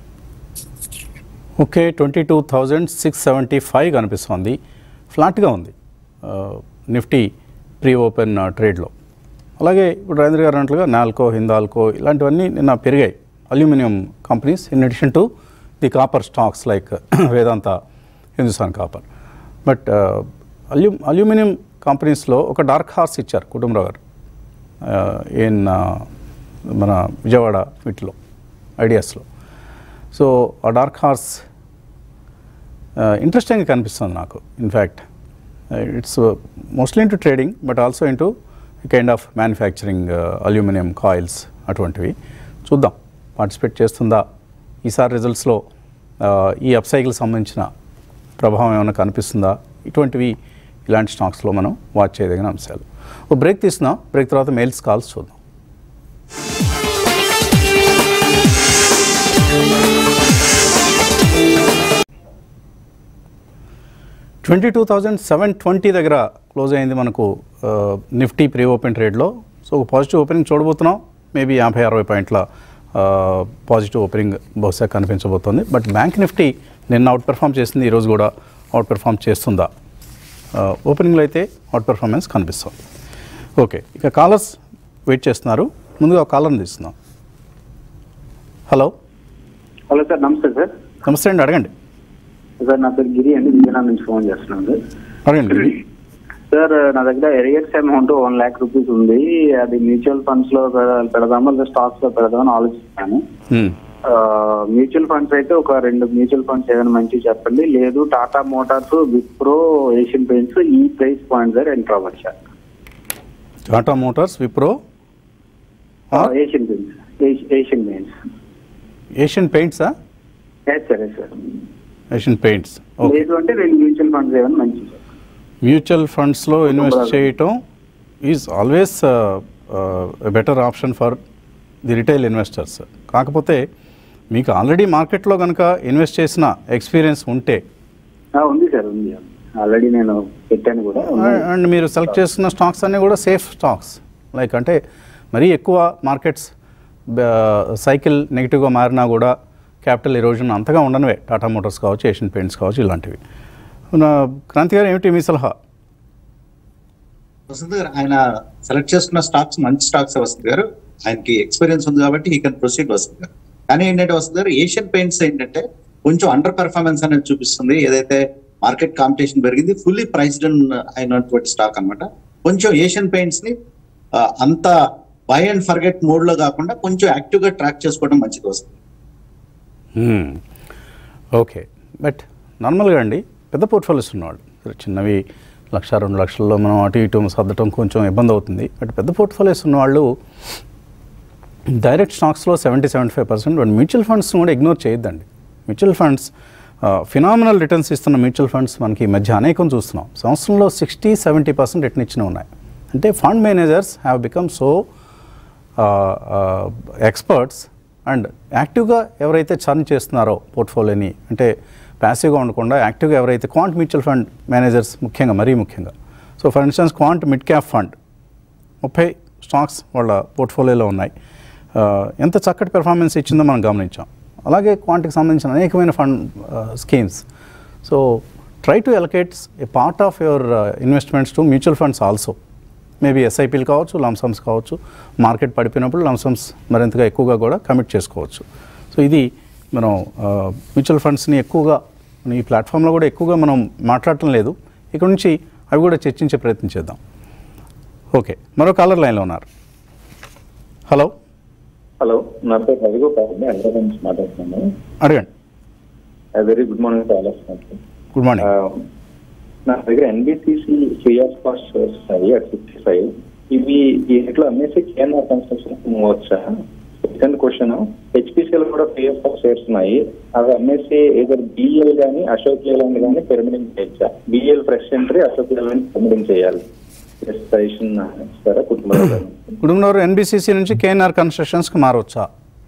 okay twenty two thousand six seventy five కనిపిస్తోంది ఫ్లాట్గా ఉంది ఆ, నిఫ్టీ ప్రీ ఓపెన్ ఆ, ట్రేడ్లో అలాగే ఇప్పుడు రాజేంద్ర గారు అన్నట్లుగా నాల్కో హిందాల్కో ఇలాంటివన్నీ నిన్న పెరిగాయి aluminium companies in addition to the copper stocks like Vedanta Hindustan copper but అల్యూ అల్యూమినియం కంపెనీస్లో ఒక డార్క్ హార్స్ ఇచ్చారు కుటుంబరావు గారు ఇన్ మన విజయవాడ వీటిలో ఐడియాస్లో సో ఆ డార్క్ హార్స్ ఇంట్రెస్టింగ్గా కనిపిస్తుంది నాకు in fact it's mostly into trading but also into kind of manufacturing aluminium coils అటువంటివి చూద్దాం పార్టిసిపేట్ చేస్తుందా ఈసారి రిజల్ట్స్లో ఈ అప్సైకిల్ సంబంధించిన ప్రభావం ఏమైనా కనిపిస్తుందా ఇటువంటివి ఇలాంటి స్టాక్స్లో మనం వాచ్ చేయదగిన అంశాలు ఓ బ్రేక్ తీసుకుందాం బ్రేక్ తర్వాత మెయిల్స్ కాల్స్ చూద్దాం twenty two thousand seven twenty దగ్గర క్లోజ్ అయింది మనకు ఆ, నిఫ్టీ ప్రీ ఓపెన్ ట్రేడ్లో సో ఒక పాజిటివ్ ఓపెనింగ్ చూడబోతున్నాం మేబీ యాభై అరవై పాయింట్ల ఆ, పాజిటివ్ ఓపెనింగ్ బహుశా కనిపించబోతోంది బట్ బ్యాంక్ నిఫ్టీ నిన్న అవుట్ పెర్ఫామ్ చేసింది ఈరోజు కూడా అవుట్ పెర్ఫామ్ చేస్తుందా ఆ, ఓపెనింగ్లో అయితే అవుట్ పెర్ఫార్మెన్స్ కనిపిస్తుంది ఓకే ఇక కాలర్స్ వెయిట్ చేస్తున్నారు ముందుగా ఒక కాలర్ని తీస్తున్నాం హలో హలో సార్ నమస్తే సార్ నమస్తే అండి అడగండి సార్ నా పేరు గిరి అండి విజయనగరం నుంచి ఫోన్ చేస్తున్నాను అడగండి సార్ నా దగ్గర arrears amount one lakh rupees ఉంది అది మ్యూచువల్ ఫండ్స్ లో పెడ- పెడదామా లేదా స్టాక్స్ లో పెడదామని ఆలోచిస్తాను హ్మ్. మ్యూచువల్ ఫండ్స్ అయితే ఒక రెండు మ్యూచువల్ ఫండ్స్ ఏదైనా మంచి చెప్పండి లేదు Tata Motors Wipro Asian Paints ఈ ప్రైస్ పాయింట్ దగ్గర ఎంటర్ అవ్వచ్చా Tata Motors Wipro Or? Asian Paints Asian Paints Asian పెయింట్సా yes sir yes sir Asian Paints okay లేదు అంటే రెండు మ్యూచువల్ ఫండ్స్ ఏమైనా మంచి సార్ మ్యూచువల్ ఫండ్స్లో ఇన్వెస్ట్ చేయటం is always better option for the retail investors కాకపోతే మీకు ఆల్రెడీ మార్కెట్లో కనుక ఇన్వెస్ట్ చేసిన ఎక్స్పీరియన్స్ ఉంటే ఆ, ఉంది సార్ ఉంది ఆల్రెడీ నేను పెట్టాను కూడా ఉన్నాయి. అండ్ మీరు సెలెక్ట్ చేసుకున్న స్టాక్స్ అన్నీ కూడా సేఫ్ స్టాక్స్ లైక్ అంటే మరీ ఎక్కువ మార్కెట్స్ సైకిల్ నెగిటివ్గా మారినా కూడా క్యాపిటల్ ఎరోజన్ అంతగా ఉండనివే టాటా మోటార్స్ కావచ్చు ఏషియన్ పెయింట్స్ కావచ్చు ఇలాంటివి నా క్రాంతి గారు ఏమిటి మీ సలహా వసంత్ గారు ఆయన సెలెక్ట్ చేసుకున్న స్టాక్స్ మంచి స్టాక్స్ వసంత్ గారు ఆయనకి ఎక్స్పీరియన్స్ ఉంది కాబట్టి ఈ కెన్ ప్రొసీడ్ వసంత్ గారు కానీ ఏంటంటే వసంత్ గారు ఏషియన్ పెయింట్స్ ఏంటంటే కొంచెం అండర్ పెర్ఫార్మెన్స్ అనేది చూపిస్తుంది ఏదైతే మార్కెట్ కాంపిటీషన్ పెరిగింది ఫుల్లీ ప్రైస్డ్ అయినటువంటి స్టాక్ అన్నమాట కొంచెం ఏషియన్ పెయింట్స్ ని ఆ, అంత బై అండ్ ఫర్గెట్ మోడ్ లో కాకుండా కొంచెం యాక్టివ్ గా ట్రాక్ చేసుకోవడం మంచిది వస్తుంది ఓకే బట్ నార్మల్గా అండి పెద్ద పోర్ట్ఫోలియోస్ ఉన్నవాళ్ళు సరే చిన్నవి లక్ష రెండు లక్షల్లో మనం అటు ఇటు సర్దటం కొంచెం ఇబ్బంది అవుతుంది బట్ పెద్ద పోర్ట్ఫోలియోస్ ఉన్నవాళ్ళు డైరెక్ట్ స్టాక్స్లో seventy seventy five percent but mutual funds కూడా ఇగ్నోర్ చేయొద్దండి మ్యూచువల్ ఫండ్స్ ఫినామినల్ రిటర్న్స్ ఇస్తున్న మ్యూచువల్ ఫండ్స్ మనకి ఈ మధ్య అనేకం చూస్తున్నాం సంవత్సరంలో సిక్స్టీ సెవెంటీ పర్సెంట్ రిటర్న్ ఇచ్చినవి ఉన్నాయి అంటే fund managers have become so experts and యాక్టివ్గా ఎవరైతే చర్న్ చేస్తున్నారో పోర్ట్ఫోలియోని అంటే ప్యాసివ్గా ఉండకుండా యాక్టివ్గా ఎవరైతే క్వాంట్ మ్యూచువల్ ఫండ్ మేనేజర్స్ ముఖ్యంగా మరీ ముఖ్యంగా so for instance Quant mid cap fund ముప్పై స్టాక్స్ వాళ్ళ పోర్ట్ఫోలియోలో ఉన్నాయి ఆ, ఎంత చక్కటి పెర్ఫార్మెన్స్ ఇచ్చిందో మనం గమనించాం అలాగే క్వాంట్కి సంబంధించిన అనేకమైన fund schemes so try to allocates a part of your investments to mutual funds also maybe ఎస్ఐపీలు కావచ్చు లంసమ్స్ కావచ్చు మార్కెట్ పడిపోయినప్పుడు లంసమ్స్ మరింతగా ఎక్కువగా కూడా కమిట్ చేసుకోవచ్చు సో ఇది మనం మ్యూచువల్ ఫండ్స్ని ఎక్కువగా మన ఈ ప్లాట్ఫామ్లో కూడా ఎక్కువగా మనం మాట్లాడటం లేదు ఇక్కడ నుంచి అవి కూడా చర్చించే ప్రయత్నం చేద్దాం ఓకే మరో కాలర్ లైన్లో ఉన్నారు హలో హలో నా పేరు రవిగోపాల్ అండి హైదరాబాద్ నుంచి మాట్లాడుతున్నాను అడగండి very good morning to all of good morning నా దగ్గర ఎన్బిసిసి ఫ్రీ ఆఫ్ కాస్ట్ వస్తాయి అట్ ఫిఫ్టీ ఫైవ్ ఇవి ఇట్లా అమ్మేసి కేఎన్ఆర్ కన్స్ట్రక్షన్ మూవ్ వచ్చా సెకండ్ క్వశ్చన్ హెచ్పిసిఎల్ కూడా ఫ్రీ ఆఫ్ కాస్ట్ షేర్స్ ఉన్నాయి అవి అమ్మేసి ఏదో బిఎల్ కానీ అశోక్ లేలాండ్ కానీ పెర్మిడింగ్ చేయొచ్చా BL fresh entry Ashok Leyland పెర్మిడింగ్ చేయాలి సజెషన్ ఇస్తారా కుటుంబంలో కుటుంబంలో ఎన్బిసిసి నుంచి కేఎన్ఆర్ కన్స్ట్రక్షన్స్కి మారవచ్చా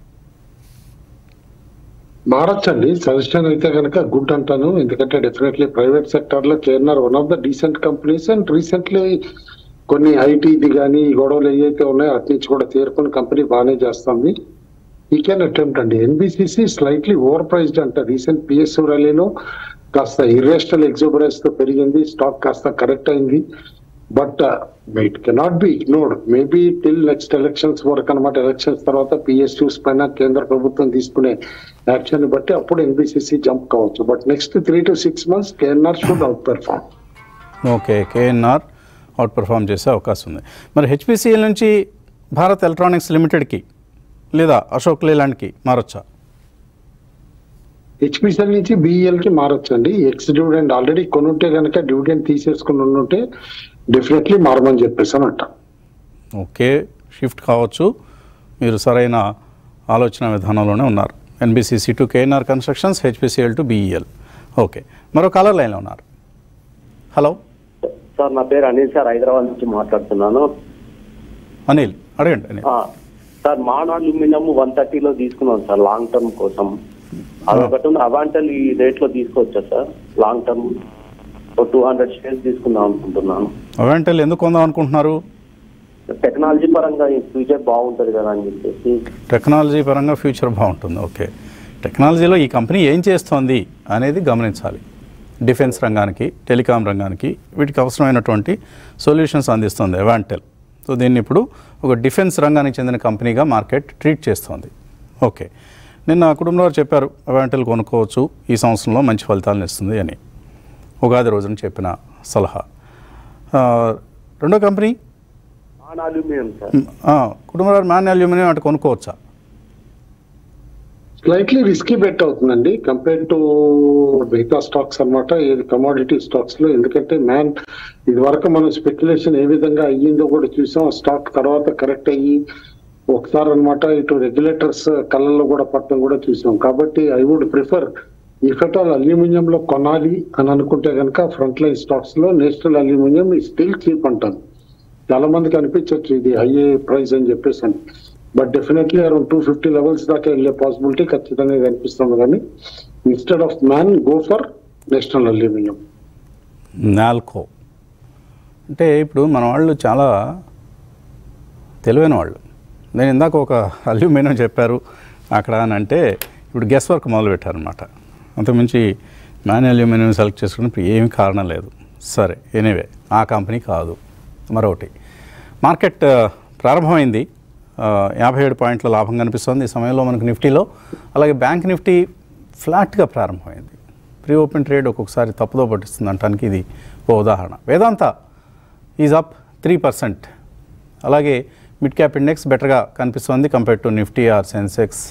మారచ్చండి సజెషన్ అయితే కనుక గుడ్ అంటాను ఎందుకంటే డెఫినెట్లీ ప్రైవేట్ సెక్టర్ లో KNR one of the decent companies and recently కొన్ని ఐటీది కానీ ఈ గొడవలు ఏవైతే ఉన్నాయో అటు నుంచి కూడా తేరుకుని కంపెనీ బాగానే చేస్తుంది ఈ కెన్ అటెంప్ట్ అండి ఎన్బిసిసి స్లైట్లీ ఓవర్ ప్రైస్డ్ అంట రీసెంట్ పిఎస్యూ ర్యాలీలో కాస్త ఇర్రేషనల్ ఎగ్జోబరెన్స్ తో పెరిగింది స్టాక్ కాస్త కరెక్ట్ అయింది but it cannot be ignored maybe till next elections వరకు అనమాట ఎలక్షన్స్ తర్వాత పిఎస్యూస్ పైన కేంద్ర ప్రభుత్వం తీసుకునే యాక్షన్ బట్టి అప్పుడు ఎన్బిసిసి జంప్ కావచ్చు but next three to six months KNR should out perform okay KNR out perform చేసే అవకాశం ఉంది మరి హెచ్పిసిఎల్ నుంచి భారత్ ఎలక్ట్రానిక్స్ లిమిటెడ్కి లేదా అశోక్ లేలాండ్కి మారొచ్చా హెచ్పిసిఎల్ నుంచి బిఈఎల్ కి మారొచ్చండి ఎక్స్ డివిడెండ్ ఆల్రెడీ కొనుంటే కనుక డివిడెండ్ తీసేసుకుని ఉంటే డెఫినెట్లీ మారమని చెప్పేసాను అంట ఓకే షిఫ్ట్ కావచ్చు మీరు సరైన ఆలోచన విధానంలోనే ఉన్నారు NBCC to KNR constructions HPCL to BEL okay మరో కాలర్ లైన్లో ఉన్నారు హలో సార్ నా పేరు అనిల్ సార్ హైదరాబాద్ నుంచి మాట్లాడుతున్నాను అనిల్ అడగండి అనిల్ ఆ, సార్ మాన్ అల్యూమినియం వన్ థర్టీలో తీసుకున్నాను సార్ లాంగ్ టర్మ్ కోసం అదొకటి ఉంది. అవాంటల్ ఈ రేట్ లో తీసుకోవచ్చా సార్ లాంగ్ టర్మ్ ఒక టూ హండ్రెడ్ షేర్స్ తీసుకుందాం అనుకుంటున్నాను అవెంటల్ ఎందుకు కొందాం అనుకుంటున్నారు టెక్నాలజీ పరంగా ఈ ఫ్యూచర్ బాగుంటది కదా అని చెప్పేసి టెక్నాలజీ పరంగా ఫ్యూచర్ బాగుంటుంది ఓకే టెక్నాలజీలో ఈ కంపెనీ ఏం చేస్తోంది అనేది గమనించాలి డిఫెన్స్ రంగానికి టెలికాం రంగానికి వీటికి అవసరమైనటువంటి సొల్యూషన్స్ అందిస్తుంది ఎవాంటెల్ సో దీన్ని ఇప్పుడు ఒక డిఫెన్స్ రంగానికి చెందిన కంపెనీగా మార్కెట్ ట్రీట్ చేస్తోంది ఓకే నిన్న కుటుంబంలో వారు చెప్పారు ఎవాంటెల్ కొనుక్కోవచ్చు ఈ సంవత్సరంలో మంచి ఫలితాలను ఇస్తుంది అని ఉగాది రోజున చెప్పిన సలహా ఆ, రెండో కంపెనీ Maan aluminium sir Kutumbarao Maan aluminium అంటే కొనుక్కోవచ్చా స్లైట్లీ రిస్కీ బెట్ అవుతుందండి కంపేర్ టు మిగతా స్టాక్స్ అన్నమాట ఇది కమోడిటీ స్టాక్స్ లో ఎందుకంటే మ్యాన్ ఇది వరకు మనం స్పెక్యులేషన్ ఏ విధంగా అయ్యిందో కూడా చూసాం స్టాక్ తర్వాత కరెక్ట్ అయ్యి ఒకసారి అన్నమాట ఇటు రెగ్యులేటర్స్ కళ్ళల్లో కూడా పట్టడం కూడా చూసాం కాబట్టి I would prefer if at all aluminium లో కొనాలి అని అనుకుంటే కనుక ఫ్రంట్ లైన్ స్టాక్స్ లో నేషనల్ అల్యూమినియం ఈ స్టిల్ చీప్ అంటాను చాలా మందికి అనిపించవచ్చు ఇది హై ప్రైస్ అని చెప్పేసి అని but definitely around two fifty levels దాకా వెళ్ళే పాసిబిలిటీ ఖచ్చితంగా కనిపిస్తుంది కానీ instead of Maan go for National Aluminium Nalco అంటే ఇప్పుడు మన వాళ్ళు చాలా తెలివైన వాళ్ళు నేను ఇందాక ఒక అల్యూమినియం చెప్పారు అక్కడ అని అంటే ఇప్పుడు గెస్ వర్క్ మొదలు పెట్టారనమాట అంతకుమించి మ్యాన్ అల్యూమినియం సెలెక్ట్ చేసుకుని ఇప్పుడు ఏమీ కారణం లేదు సరే ఎనీవే ఆ కంపెనీ కాదు మరొకటి మార్కెట్ ఆ, ప్రారంభమైంది ఆ, యాభై ఏడు పాయింట్ల లాభం కనిపిస్తుంది ఈ సమయంలో మనకు నిఫ్టీలో అలాగే బ్యాంక్ నిఫ్టీ ఫ్లాట్గా ప్రారంభమైంది ప్రీ ఓపెన్ ట్రేడ్ ఒక్కొక్కసారి తప్పుదో పట్టిస్తుంది అంటానికి ఇది ఓ ఉదాహరణ Vedanta is up three percent అలాగే మిడ్ క్యాప్ ఇండెక్స్ బెటర్గా కనిపిస్తుంది compare to Nifty or Sensex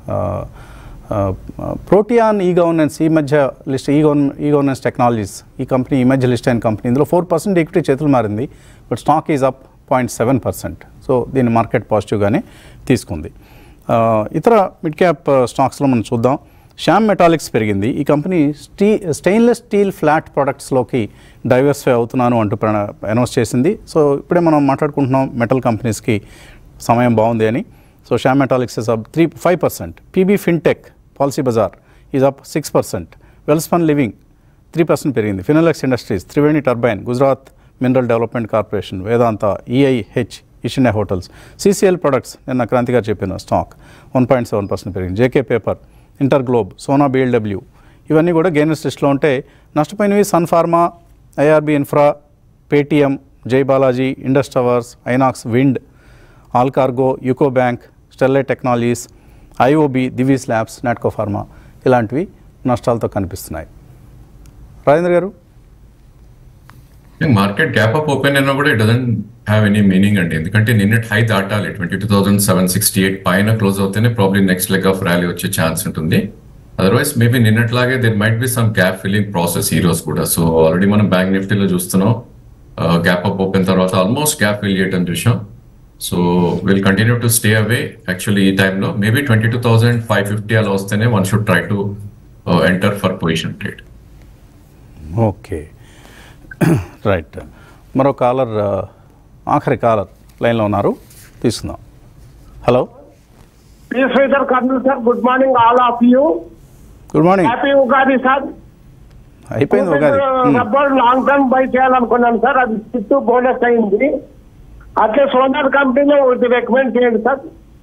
Protean ఈ గవర్నెన్స్ ఈ మధ్య లిస్ట్ ఈ గవర్న ఈ గవర్నెన్స్ టెక్నాలజీస్ ఈ కంపెనీ ఈ మధ్య లిస్ట్ అయిన కంపెనీ ఇందులో ఫోర్ పర్సెంట్ ఈక్విటీ చేతులు మారింది but stock is up point seven percent so దీన్ని మార్కెట్ పాజిటివ్గానే తీసుకుంది ఆ, ఇతర మిడ్ క్యాప్ స్టాక్స్లో మనం చూద్దాం శ్యామ్ మెటాలిక్స్ పెరిగింది ఈ కంపెనీ స్టీ స్టెయిన్లెస్ స్టీల్ ఫ్లాట్ ప్రొడక్ట్స్లోకి డైవర్సిఫై అవుతున్నాను అంటూ అనౌన్స్ చేసింది సో ఇప్పుడే మనం మాట్లాడుకుంటున్నాం మెటల్ కంపెనీస్కి సమయం బాగుంది అని సో Shyam Metallics is up three five percent PB Fintech Policy Bazaar is up six percent Welspun Living three percent పెరిగింది Finolex Industries Triveni Turbine Gujarat Mineral Development Corporation Vedanta EIH ఈషియా హోటల్స్ సిసిఎల్ ప్రొడక్ట్స్ నిన్న క్రాంతి గారు చెప్పిన stock one point seven percent పెరిగింది JK Paper Inter Globe Sona BLW ఇవన్నీ కూడా gainers లిస్ట్లో ఉంటే నష్టపోయినవి Sun Pharma IRB Infra Paytm Jai Balaji Indus towers INOX Wind All Cargo UCO Bank Sterlite Technologies IOB Divi's Labs Natco Pharma ఇలాంటివి నష్టాలతో కనిపిస్తున్నాయి రాజేంద్ర గారు మార్కెట్ గ్యాప్ అప్ ఓపెన్ అయినా కూడా it doesn't have any meaning అండి ఎందుకంటే నిన్నటి హై దాటాలి twenty two thousand seven sixty eight పైన క్లోజ్ అవుతేనే probably next leg of rally వచ్చే ఛాన్స్ ఉంటుంది అదర్వైజ్ మేబీ నిన్నట్లాగే there might be some gap filling process ఈ రోజు కూడా సో ఆల్రెడీ మనం బ్యాంక్ నిఫ్టీలో చూస్తున్నాం గ్యాప్ అప్ ఓపెన్ తర్వాత ఆల్మోస్ట్ గ్యాప్ ఫిల్ చేయడం చూసాం so will continue to stay away actually ఈ టైంలో maybe twenty two thousand five fifty అలా వస్తేనే one should try to enter for position trade okay right మరో కాలర్ ఆ, ఆఖరి కాలర్ లైన్లో ఉన్నారు తీసుకుందాం hello P. Sridhar Karnal, sir. Good morning, all of you. Good morning Happy Ugadi, sir. అయిపోయింది ఉగాది మ్. రబ్బర్ లాంగ్ టర్మ్ బై చేయాలనుకున్నాను sir అది చుట్టూ బోనస్ అయింది అట్లే సోనార్ కంపెనీలో ఒకటి రికమెండ్ చేయండి సార్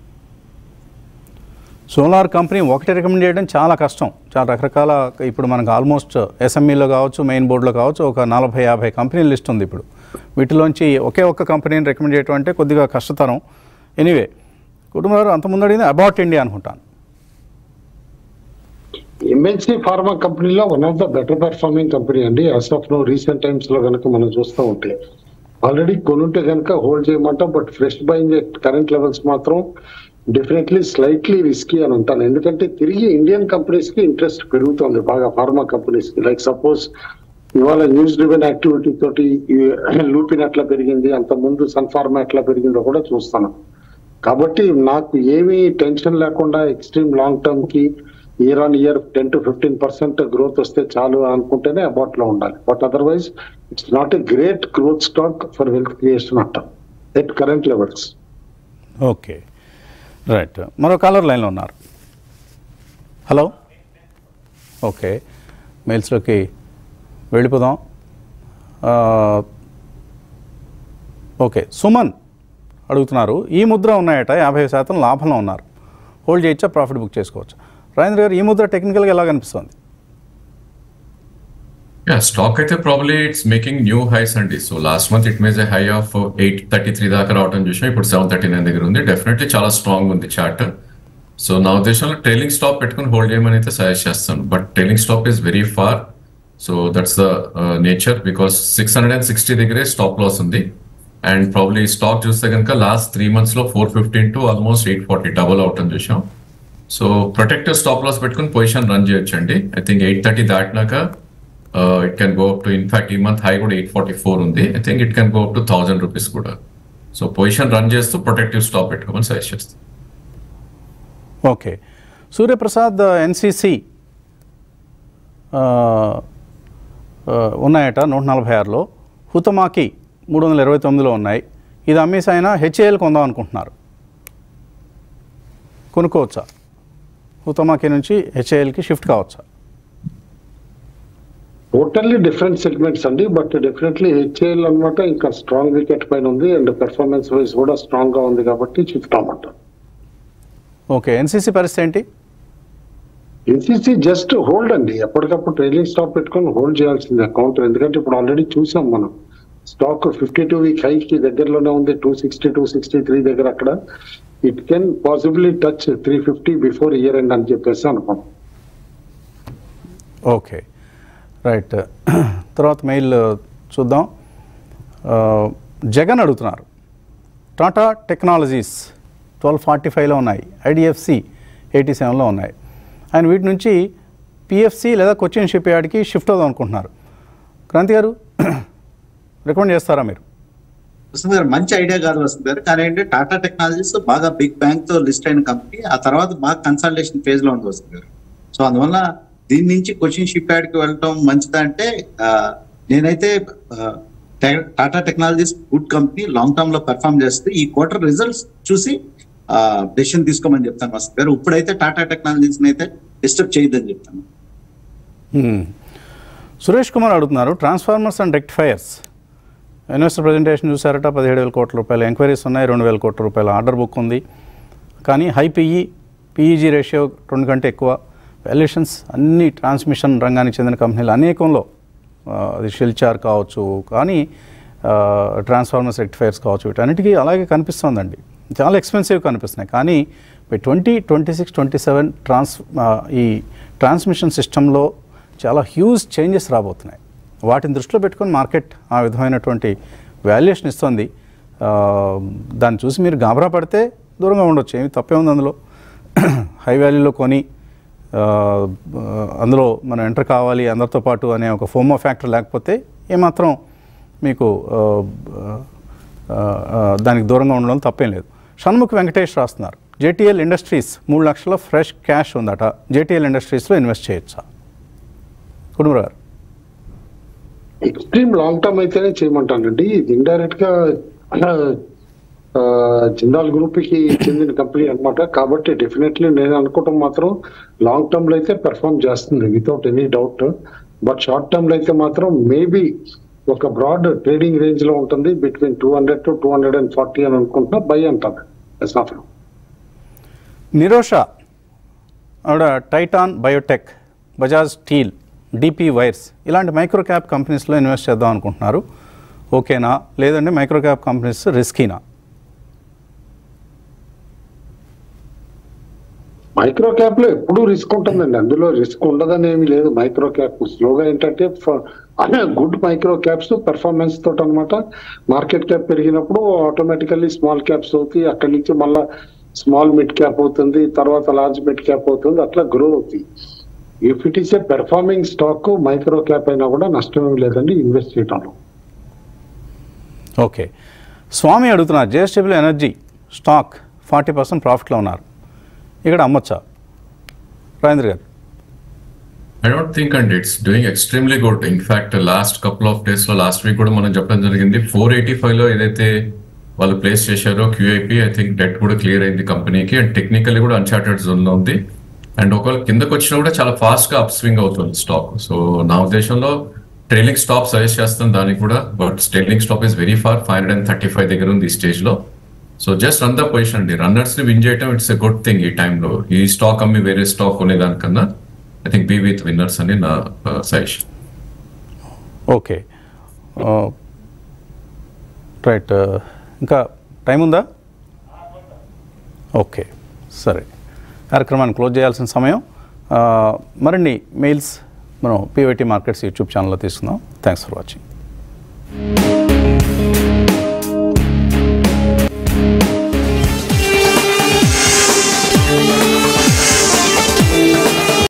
సోలార్ కంపెనీ ఒకటి రికమెండ్ చేయడం చాలా కష్టం చాలా రకరకాల ఇప్పుడు మనకు ఆల్మోస్ట్ ఎస్ఎంఈలో కావచ్చు మెయిన్ బోర్డులో కావచ్చు ఒక నలభై యాభై కంపెనీల లిస్ట్ ఉంది ఇప్పుడు వీటిలోంచి ఒకే ఒక్క కంపెనీని రికమెండ్ చేయడం అంటే కొద్దిగా కష్టతరం ఎనీవే కుటుంబారు అంత ముందు అడిగింది అబౌట్ ఇండియా అనుకుంటాను ఎంఎన్సీ ఫార్మా కంపెనీలో one of the better performing company అండి as of now recent times లో కనుక మనం చూస్తూ ఉంటే ఆల్రెడీ కొనుంటే కనుక హోల్డ్ చేయమంటాం but fresh buying current levels మాత్రం డెఫినెట్లీ స్లైట్లీ రిస్కీ అని అంటాను ఎందుకంటే తిరిగి ఇండియన్ కంపెనీస్ కి ఇంట్రెస్ట్ పెరుగుతుంది బాగా ఫార్మా కంపెనీస్ కి లైక్ సపోజ్ ఇవాళ న్యూస్ డ్రివెన్ యాక్టివిటీ తోటి లూపిన్ ఎట్లా పెరిగింది అంత ముందు సన్ ఫార్మా ఎట్లా పెరిగిందో కూడా చూస్తాను కాబట్టి నాకు ఏమీ టెన్షన్ లేకుండా ఎక్స్ట్రీమ్ లాంగ్ టర్మ్ కి year on year ten to fifteen percent growth వస్తే చాలు అనుకుంటేనే అబౌట్ లో ఉండాలి but otherwise it's not a great growth stock for wealth creation అంటాం at current levels okay right మరో కాలర్ లైన్లో ఉన్నారు హలో ఓకే మెయిల్స్లోకి వెళ్ళిపోదాం ఆ, ఓకే సుమన్ అడుగుతున్నారు ఈ ముద్ర ఉన్నాయట యాభై శాతం లాభంలో ఉన్నారు హోల్డ్ చేయొచ్చా ప్రాఫిట్ బుక్ చేసుకోవచ్చు రాజేంద్ర గారు ఈ ముద్ర టెక్నికల్గా ఎలా కనిపిస్తుంది యా స్టాక్ అయితే probably it's making new highs అండి so last month it made a high of eight thirty three దాకా రావడం చూసాం ఇప్పుడు సెవెన్ థర్టీ నైన్ దగ్గర ఉంది డెఫినెట్లీ చాలా స్ట్రాంగ్ ఉంది చార్ట్ సో నా ఉద్దేశంలో ట్రైలింగ్ స్టాప్ పెట్టుకుని హోల్డ్ చేయమని అయితే సజెస్ట్ చేస్తాను but trailing stop is very far so that's the nature because six hundred and sixty దగ్గరే స్టాప్ లాస్ ఉంది అండ్ ప్రాబ్లీ స్టాక్ చూస్తే కనుక లాస్ట్ త్రీ మంత్స్ లో four fifteen to almost eight forty double out అని చూసాం so protective stop loss పెట్టుకుని position run చేయొచ్చండి I think eight thirty దాటినాక it can go up to in fact ఈ మంత్ హై కూడా ఎయిట్ ఫార్టీ ఫోర్ ఉంది I think it can go up to thousand rupees కూడా so position run చేస్తూ protective stop పెట్టుకోమని suggest చేస్తాను okay Suryaprasad NCC ఉన్నాయట నూట నలభై ఆరులో హుతమాకి మూడు వందల ఇరవై తొమ్మిదిలో ఉన్నాయి ఇది అమ్మేసి ఆయన హెచ్ఏఎల్ కొందాం అనుకుంటున్నారు కొనుక్కోవచ్చా హుతమాకి నుంచి హెచ్ఏఎల్కి షిఫ్ట్ కావచ్చా టోటల్లీ డిఫరెంట్ సెగ్మెంట్స్ అండి బట్ డెఫినెట్లీ హెచ్ఏఎల్ అన్నమాట ఇంకా స్ట్రాంగ్ వికెట్ పైన ఉంది అండ్ పెర్ఫార్మెన్స్ వైజ్ కూడా స్ట్రాంగ్ గా ఉంది కాబట్టి షిఫ్ట్ అన్నమాట ఓకే ఎన్సీసీ పరిస్థితి ఏంటి ఎన్సీసీ జస్ట్ హోల్డ్ అండి ఎప్పటికప్పుడు ట్రైలింగ్ స్టాక్ పెట్టుకొని హోల్డ్ చేయాల్సిందే అకౌంట్ ఎందుకంటే ఇప్పుడు ఆల్రెడీ చూసాం మనం stock fifty two week high కి దగ్గరలోనే ఉంది two sixty two sixty three దగ్గర అక్కడ it can possibly touch three fifty before year end అని చెప్పేసి అనుకోం ఓకే రైట్ తర్వాత మెయిల్ చూద్దాం ఆ, జగన్ అడుగుతున్నారు టాటా టెక్నాలజీస్ ట్వెల్వ్ ఫార్టీ ఫైవ్లో ఉన్నాయి ఐడిఎఫ్సి ఎయిటీ సెవెన్లో ఉన్నాయి ఆయన వీటి నుంచి పిఎఫ్సి లేదా కొచ్చిన్ షిప్ యార్డ్కి షిఫ్ట్ అవుదాం అనుకుంటున్నారు క్రాంతి గారు రికమెండ్ చేస్తారా మీరు వసంత్ గారు మంచి ఐడియా కాదు వసంత్ గారు కానీ ఏంటంటే టాటా టెక్నాలజీస్ బాగా బిగ్ బ్యాంక్ తో లిస్ట్ అయిన కంపెనీ ఆ తర్వాత బాగా కన్సల్టేషన్ ఫేజ్ లో ఉంది వసంత్ గారు సో అందువల్ల దీని నుంచి కొచ్చిన్ షిప్ యార్డ్ కి వెళ్ళటం మంచిదంటే ఆ, నేనైతే ఆ, టె- Tata Technologies good company long term లో పెర్ఫామ్ చేస్తుంది ఈ క్వార్టర్ రిజల్ట్స్ చూసి డెసిషన్ తీసుకోమని చెప్తాను వసంత్ గారు ఇప్పుడైతే టాటా టెక్నాలజీస్ అయితే డిస్టర్బ్ చేయొద్దని చెప్తాను Hmm. సురేష్ కుమార్ అడుగుతున్నారు transformers and rectifiers investor presentation చూసారట పదిహేడు వేల కోట్ల రూపాయల ఎంక్వైరీస్ ఉన్నాయి రెండు వేల కోట్ల రూపాయల ఆర్డర్ బుక్ ఉంది కానీ హై పిఈ పిఈజీ రేషియో రెండు కంటే ఎక్కువ వాల్యుయేషన్స్ అన్ని ట్రాన్స్మిషన్ రంగానికి చెందిన కంపెనీలు అనేకంలో ఆ, అది షెల్చార్ కావచ్చు కానీ ట్రాన్స్ఫార్మర్స్ రెక్టిఫైర్స్ కావచ్చు వీటన్నిటికీ అలాగే కనిపిస్తోందండి చాలా ఎక్స్పెన్సివ్ కనిపిస్తున్నాయి కానీ twenty twenty six twenty seven trans ఆ, ఈ ట్రాన్స్మిషన్ సిస్టంలో చాలా హ్యూజ్ చేంజెస్ రాబోతున్నాయి వాటిని దృష్టిలో పెట్టుకొని మార్కెట్ ఆ విధమైనటువంటి వాల్యుయేషన్ ఇస్తుంది ఆ, దాన్ని చూసి మీరు గాబరా పడితే దూరంగా ఉండొచ్చు ఏమి తప్పే ఉంది అందులో హై వాల్యూలో కొని ఆ, అందులో మనం ఎంటర్ కావాలి అందరితో పాటు అనే ఒక ఫోమో ఫ్యాక్టర్ లేకపోతే ఏమాత్రం మీకు ఆ, ఆ, ఆ, దానికి దూరంగా ఉండడం తప్పేం లేదు షణ్ముఖ్ వెంకటేష్ రాస్తున్నారు జేటీఎల్ ఇండస్ట్రీస్ మూడు లక్షల ఫ్రెష్ క్యాష్ ఉందట జేటీఎల్ ఇండస్ట్రీస్లో ఇన్వెస్ట్ చేయొచ్చా కుటుంబ గారు ఎక్స్ట్రీమ్ లాంగ్ టర్మ్ అయితేనే చేయమంటానండి ఇది ఇండైరెక్ట్ గా ఆ, జిందాల్ గ్రూప్ కి చెందిన కంపెనీ అన్నమాట కాబట్టి డెఫినెట్లీ నేను అనుకోవటం మాత్రం లాంగ్ టర్మ్ లో అయితే పెర్ఫామ్ చేస్తుంది without any doubt but short term లో అయితే మాత్రం మేబీ ఒక బ్రాడ్ ట్రేడింగ్ రేంజ్ లో ఉంటుంది between two hundred to two hundred and forty అని అనుకుంటున్నా బై అంటాను ఎస్ ఆఫ్ నిరోషా ఆవిడ Titan Biotech Bajaj steel DP wires ఇలాంటి మైక్రో క్యాప్ కంపెనీస్లో ఇన్వెస్ట్ చేద్దాం అనుకుంటున్నారు ఓకేనా లేదంటే మైక్రో క్యాప్ కంపెనీస్ రిస్కీనా మైక్రో క్యాప్ లో ఎప్పుడూ రిస్క్ ఉంటుందండి అందులో రిస్క్ ఉండదని ఏమీ లేదు మైక్రో క్యాప్ స్లోగా ఏంటంటే గుడ్ మైక్రో క్యాప్స్ పెర్ఫార్మెన్స్ తోటి అనమాట మార్కెట్ క్యాప్ పెరిగినప్పుడు ఆటోమేటికల్లీ స్మాల్ క్యాప్స్ అవుతాయి అక్కడి నుంచి మళ్ళా స్మాల్ మిడ్ క్యాప్ అవుతుంది తర్వాత లార్జ్ మిడ్ క్యాప్ అవుతుంది అట్లా గ్రో అవుతాయి if it is a performing stock micro cap అయినా కూడా నష్టం ఏమి లేదండి ఇన్వెస్ట్ చేయడంలో ఓకే స్వామి అడుగుతున్నారు JSW energy stock forty percent ప్రాఫిట్లో ఉన్నారు ఇక్కడ అమ్మొచ్చా Rajendra garu I don't think and it's doing extremely good in fact last couple of days లో లాస్ట్ వీక్ కూడా మనం చెప్పడం జరిగింది ఫోర్ ఎయిటీ ఫైవ్ లో ఏదైతే వాళ్ళు ప్లేస్ చేశారో క్యూఐపి ఐ థింక్ డెట్ కూడా క్లియర్ అయింది కంపెనీకి అండ్ టెక్నికల్లీ కూడా అన్చార్టెడ్ జోన్ లో ఉంది అండ్ ఒకవేళ కిందకు వచ్చినా కూడా చాలా ఫాస్ట్ గా అప్ స్వింగ్ అవుతుంది స్టాక్ సో నా ఉద్దేశంలో ట్రైలింగ్ స్టాప్ సజెస్ట్ చేస్తాను దానికి కూడా but trailing stop is very far five hundred and thirty five దగ్గర ఉంది ఈ స్టేజ్ లో so just run the position అండి రన్నర్స్ ని విన్ చేయడం ఇట్స్ ఎ గుడ్ థింగ్ ఈ టైంలో ఈ స్టాక్ అమ్మి వేరే స్టాక్ కొనేదానికన్నా I think be with winners అని నా సజెషన్ ఓకే రైట్ ఇంకా టైం ఉందా ఓకే సరే కార్యక్రమాన్ని క్లోజ్ చేయాల్సిన సమయం ఆ, మరిన్ని మెయిల్స్ మనం పీవైటీ మార్కెట్స్ యూట్యూబ్ ఛానల్లో తీసుకుందాం థ్యాంక్స్ ఫర్ వాచింగ్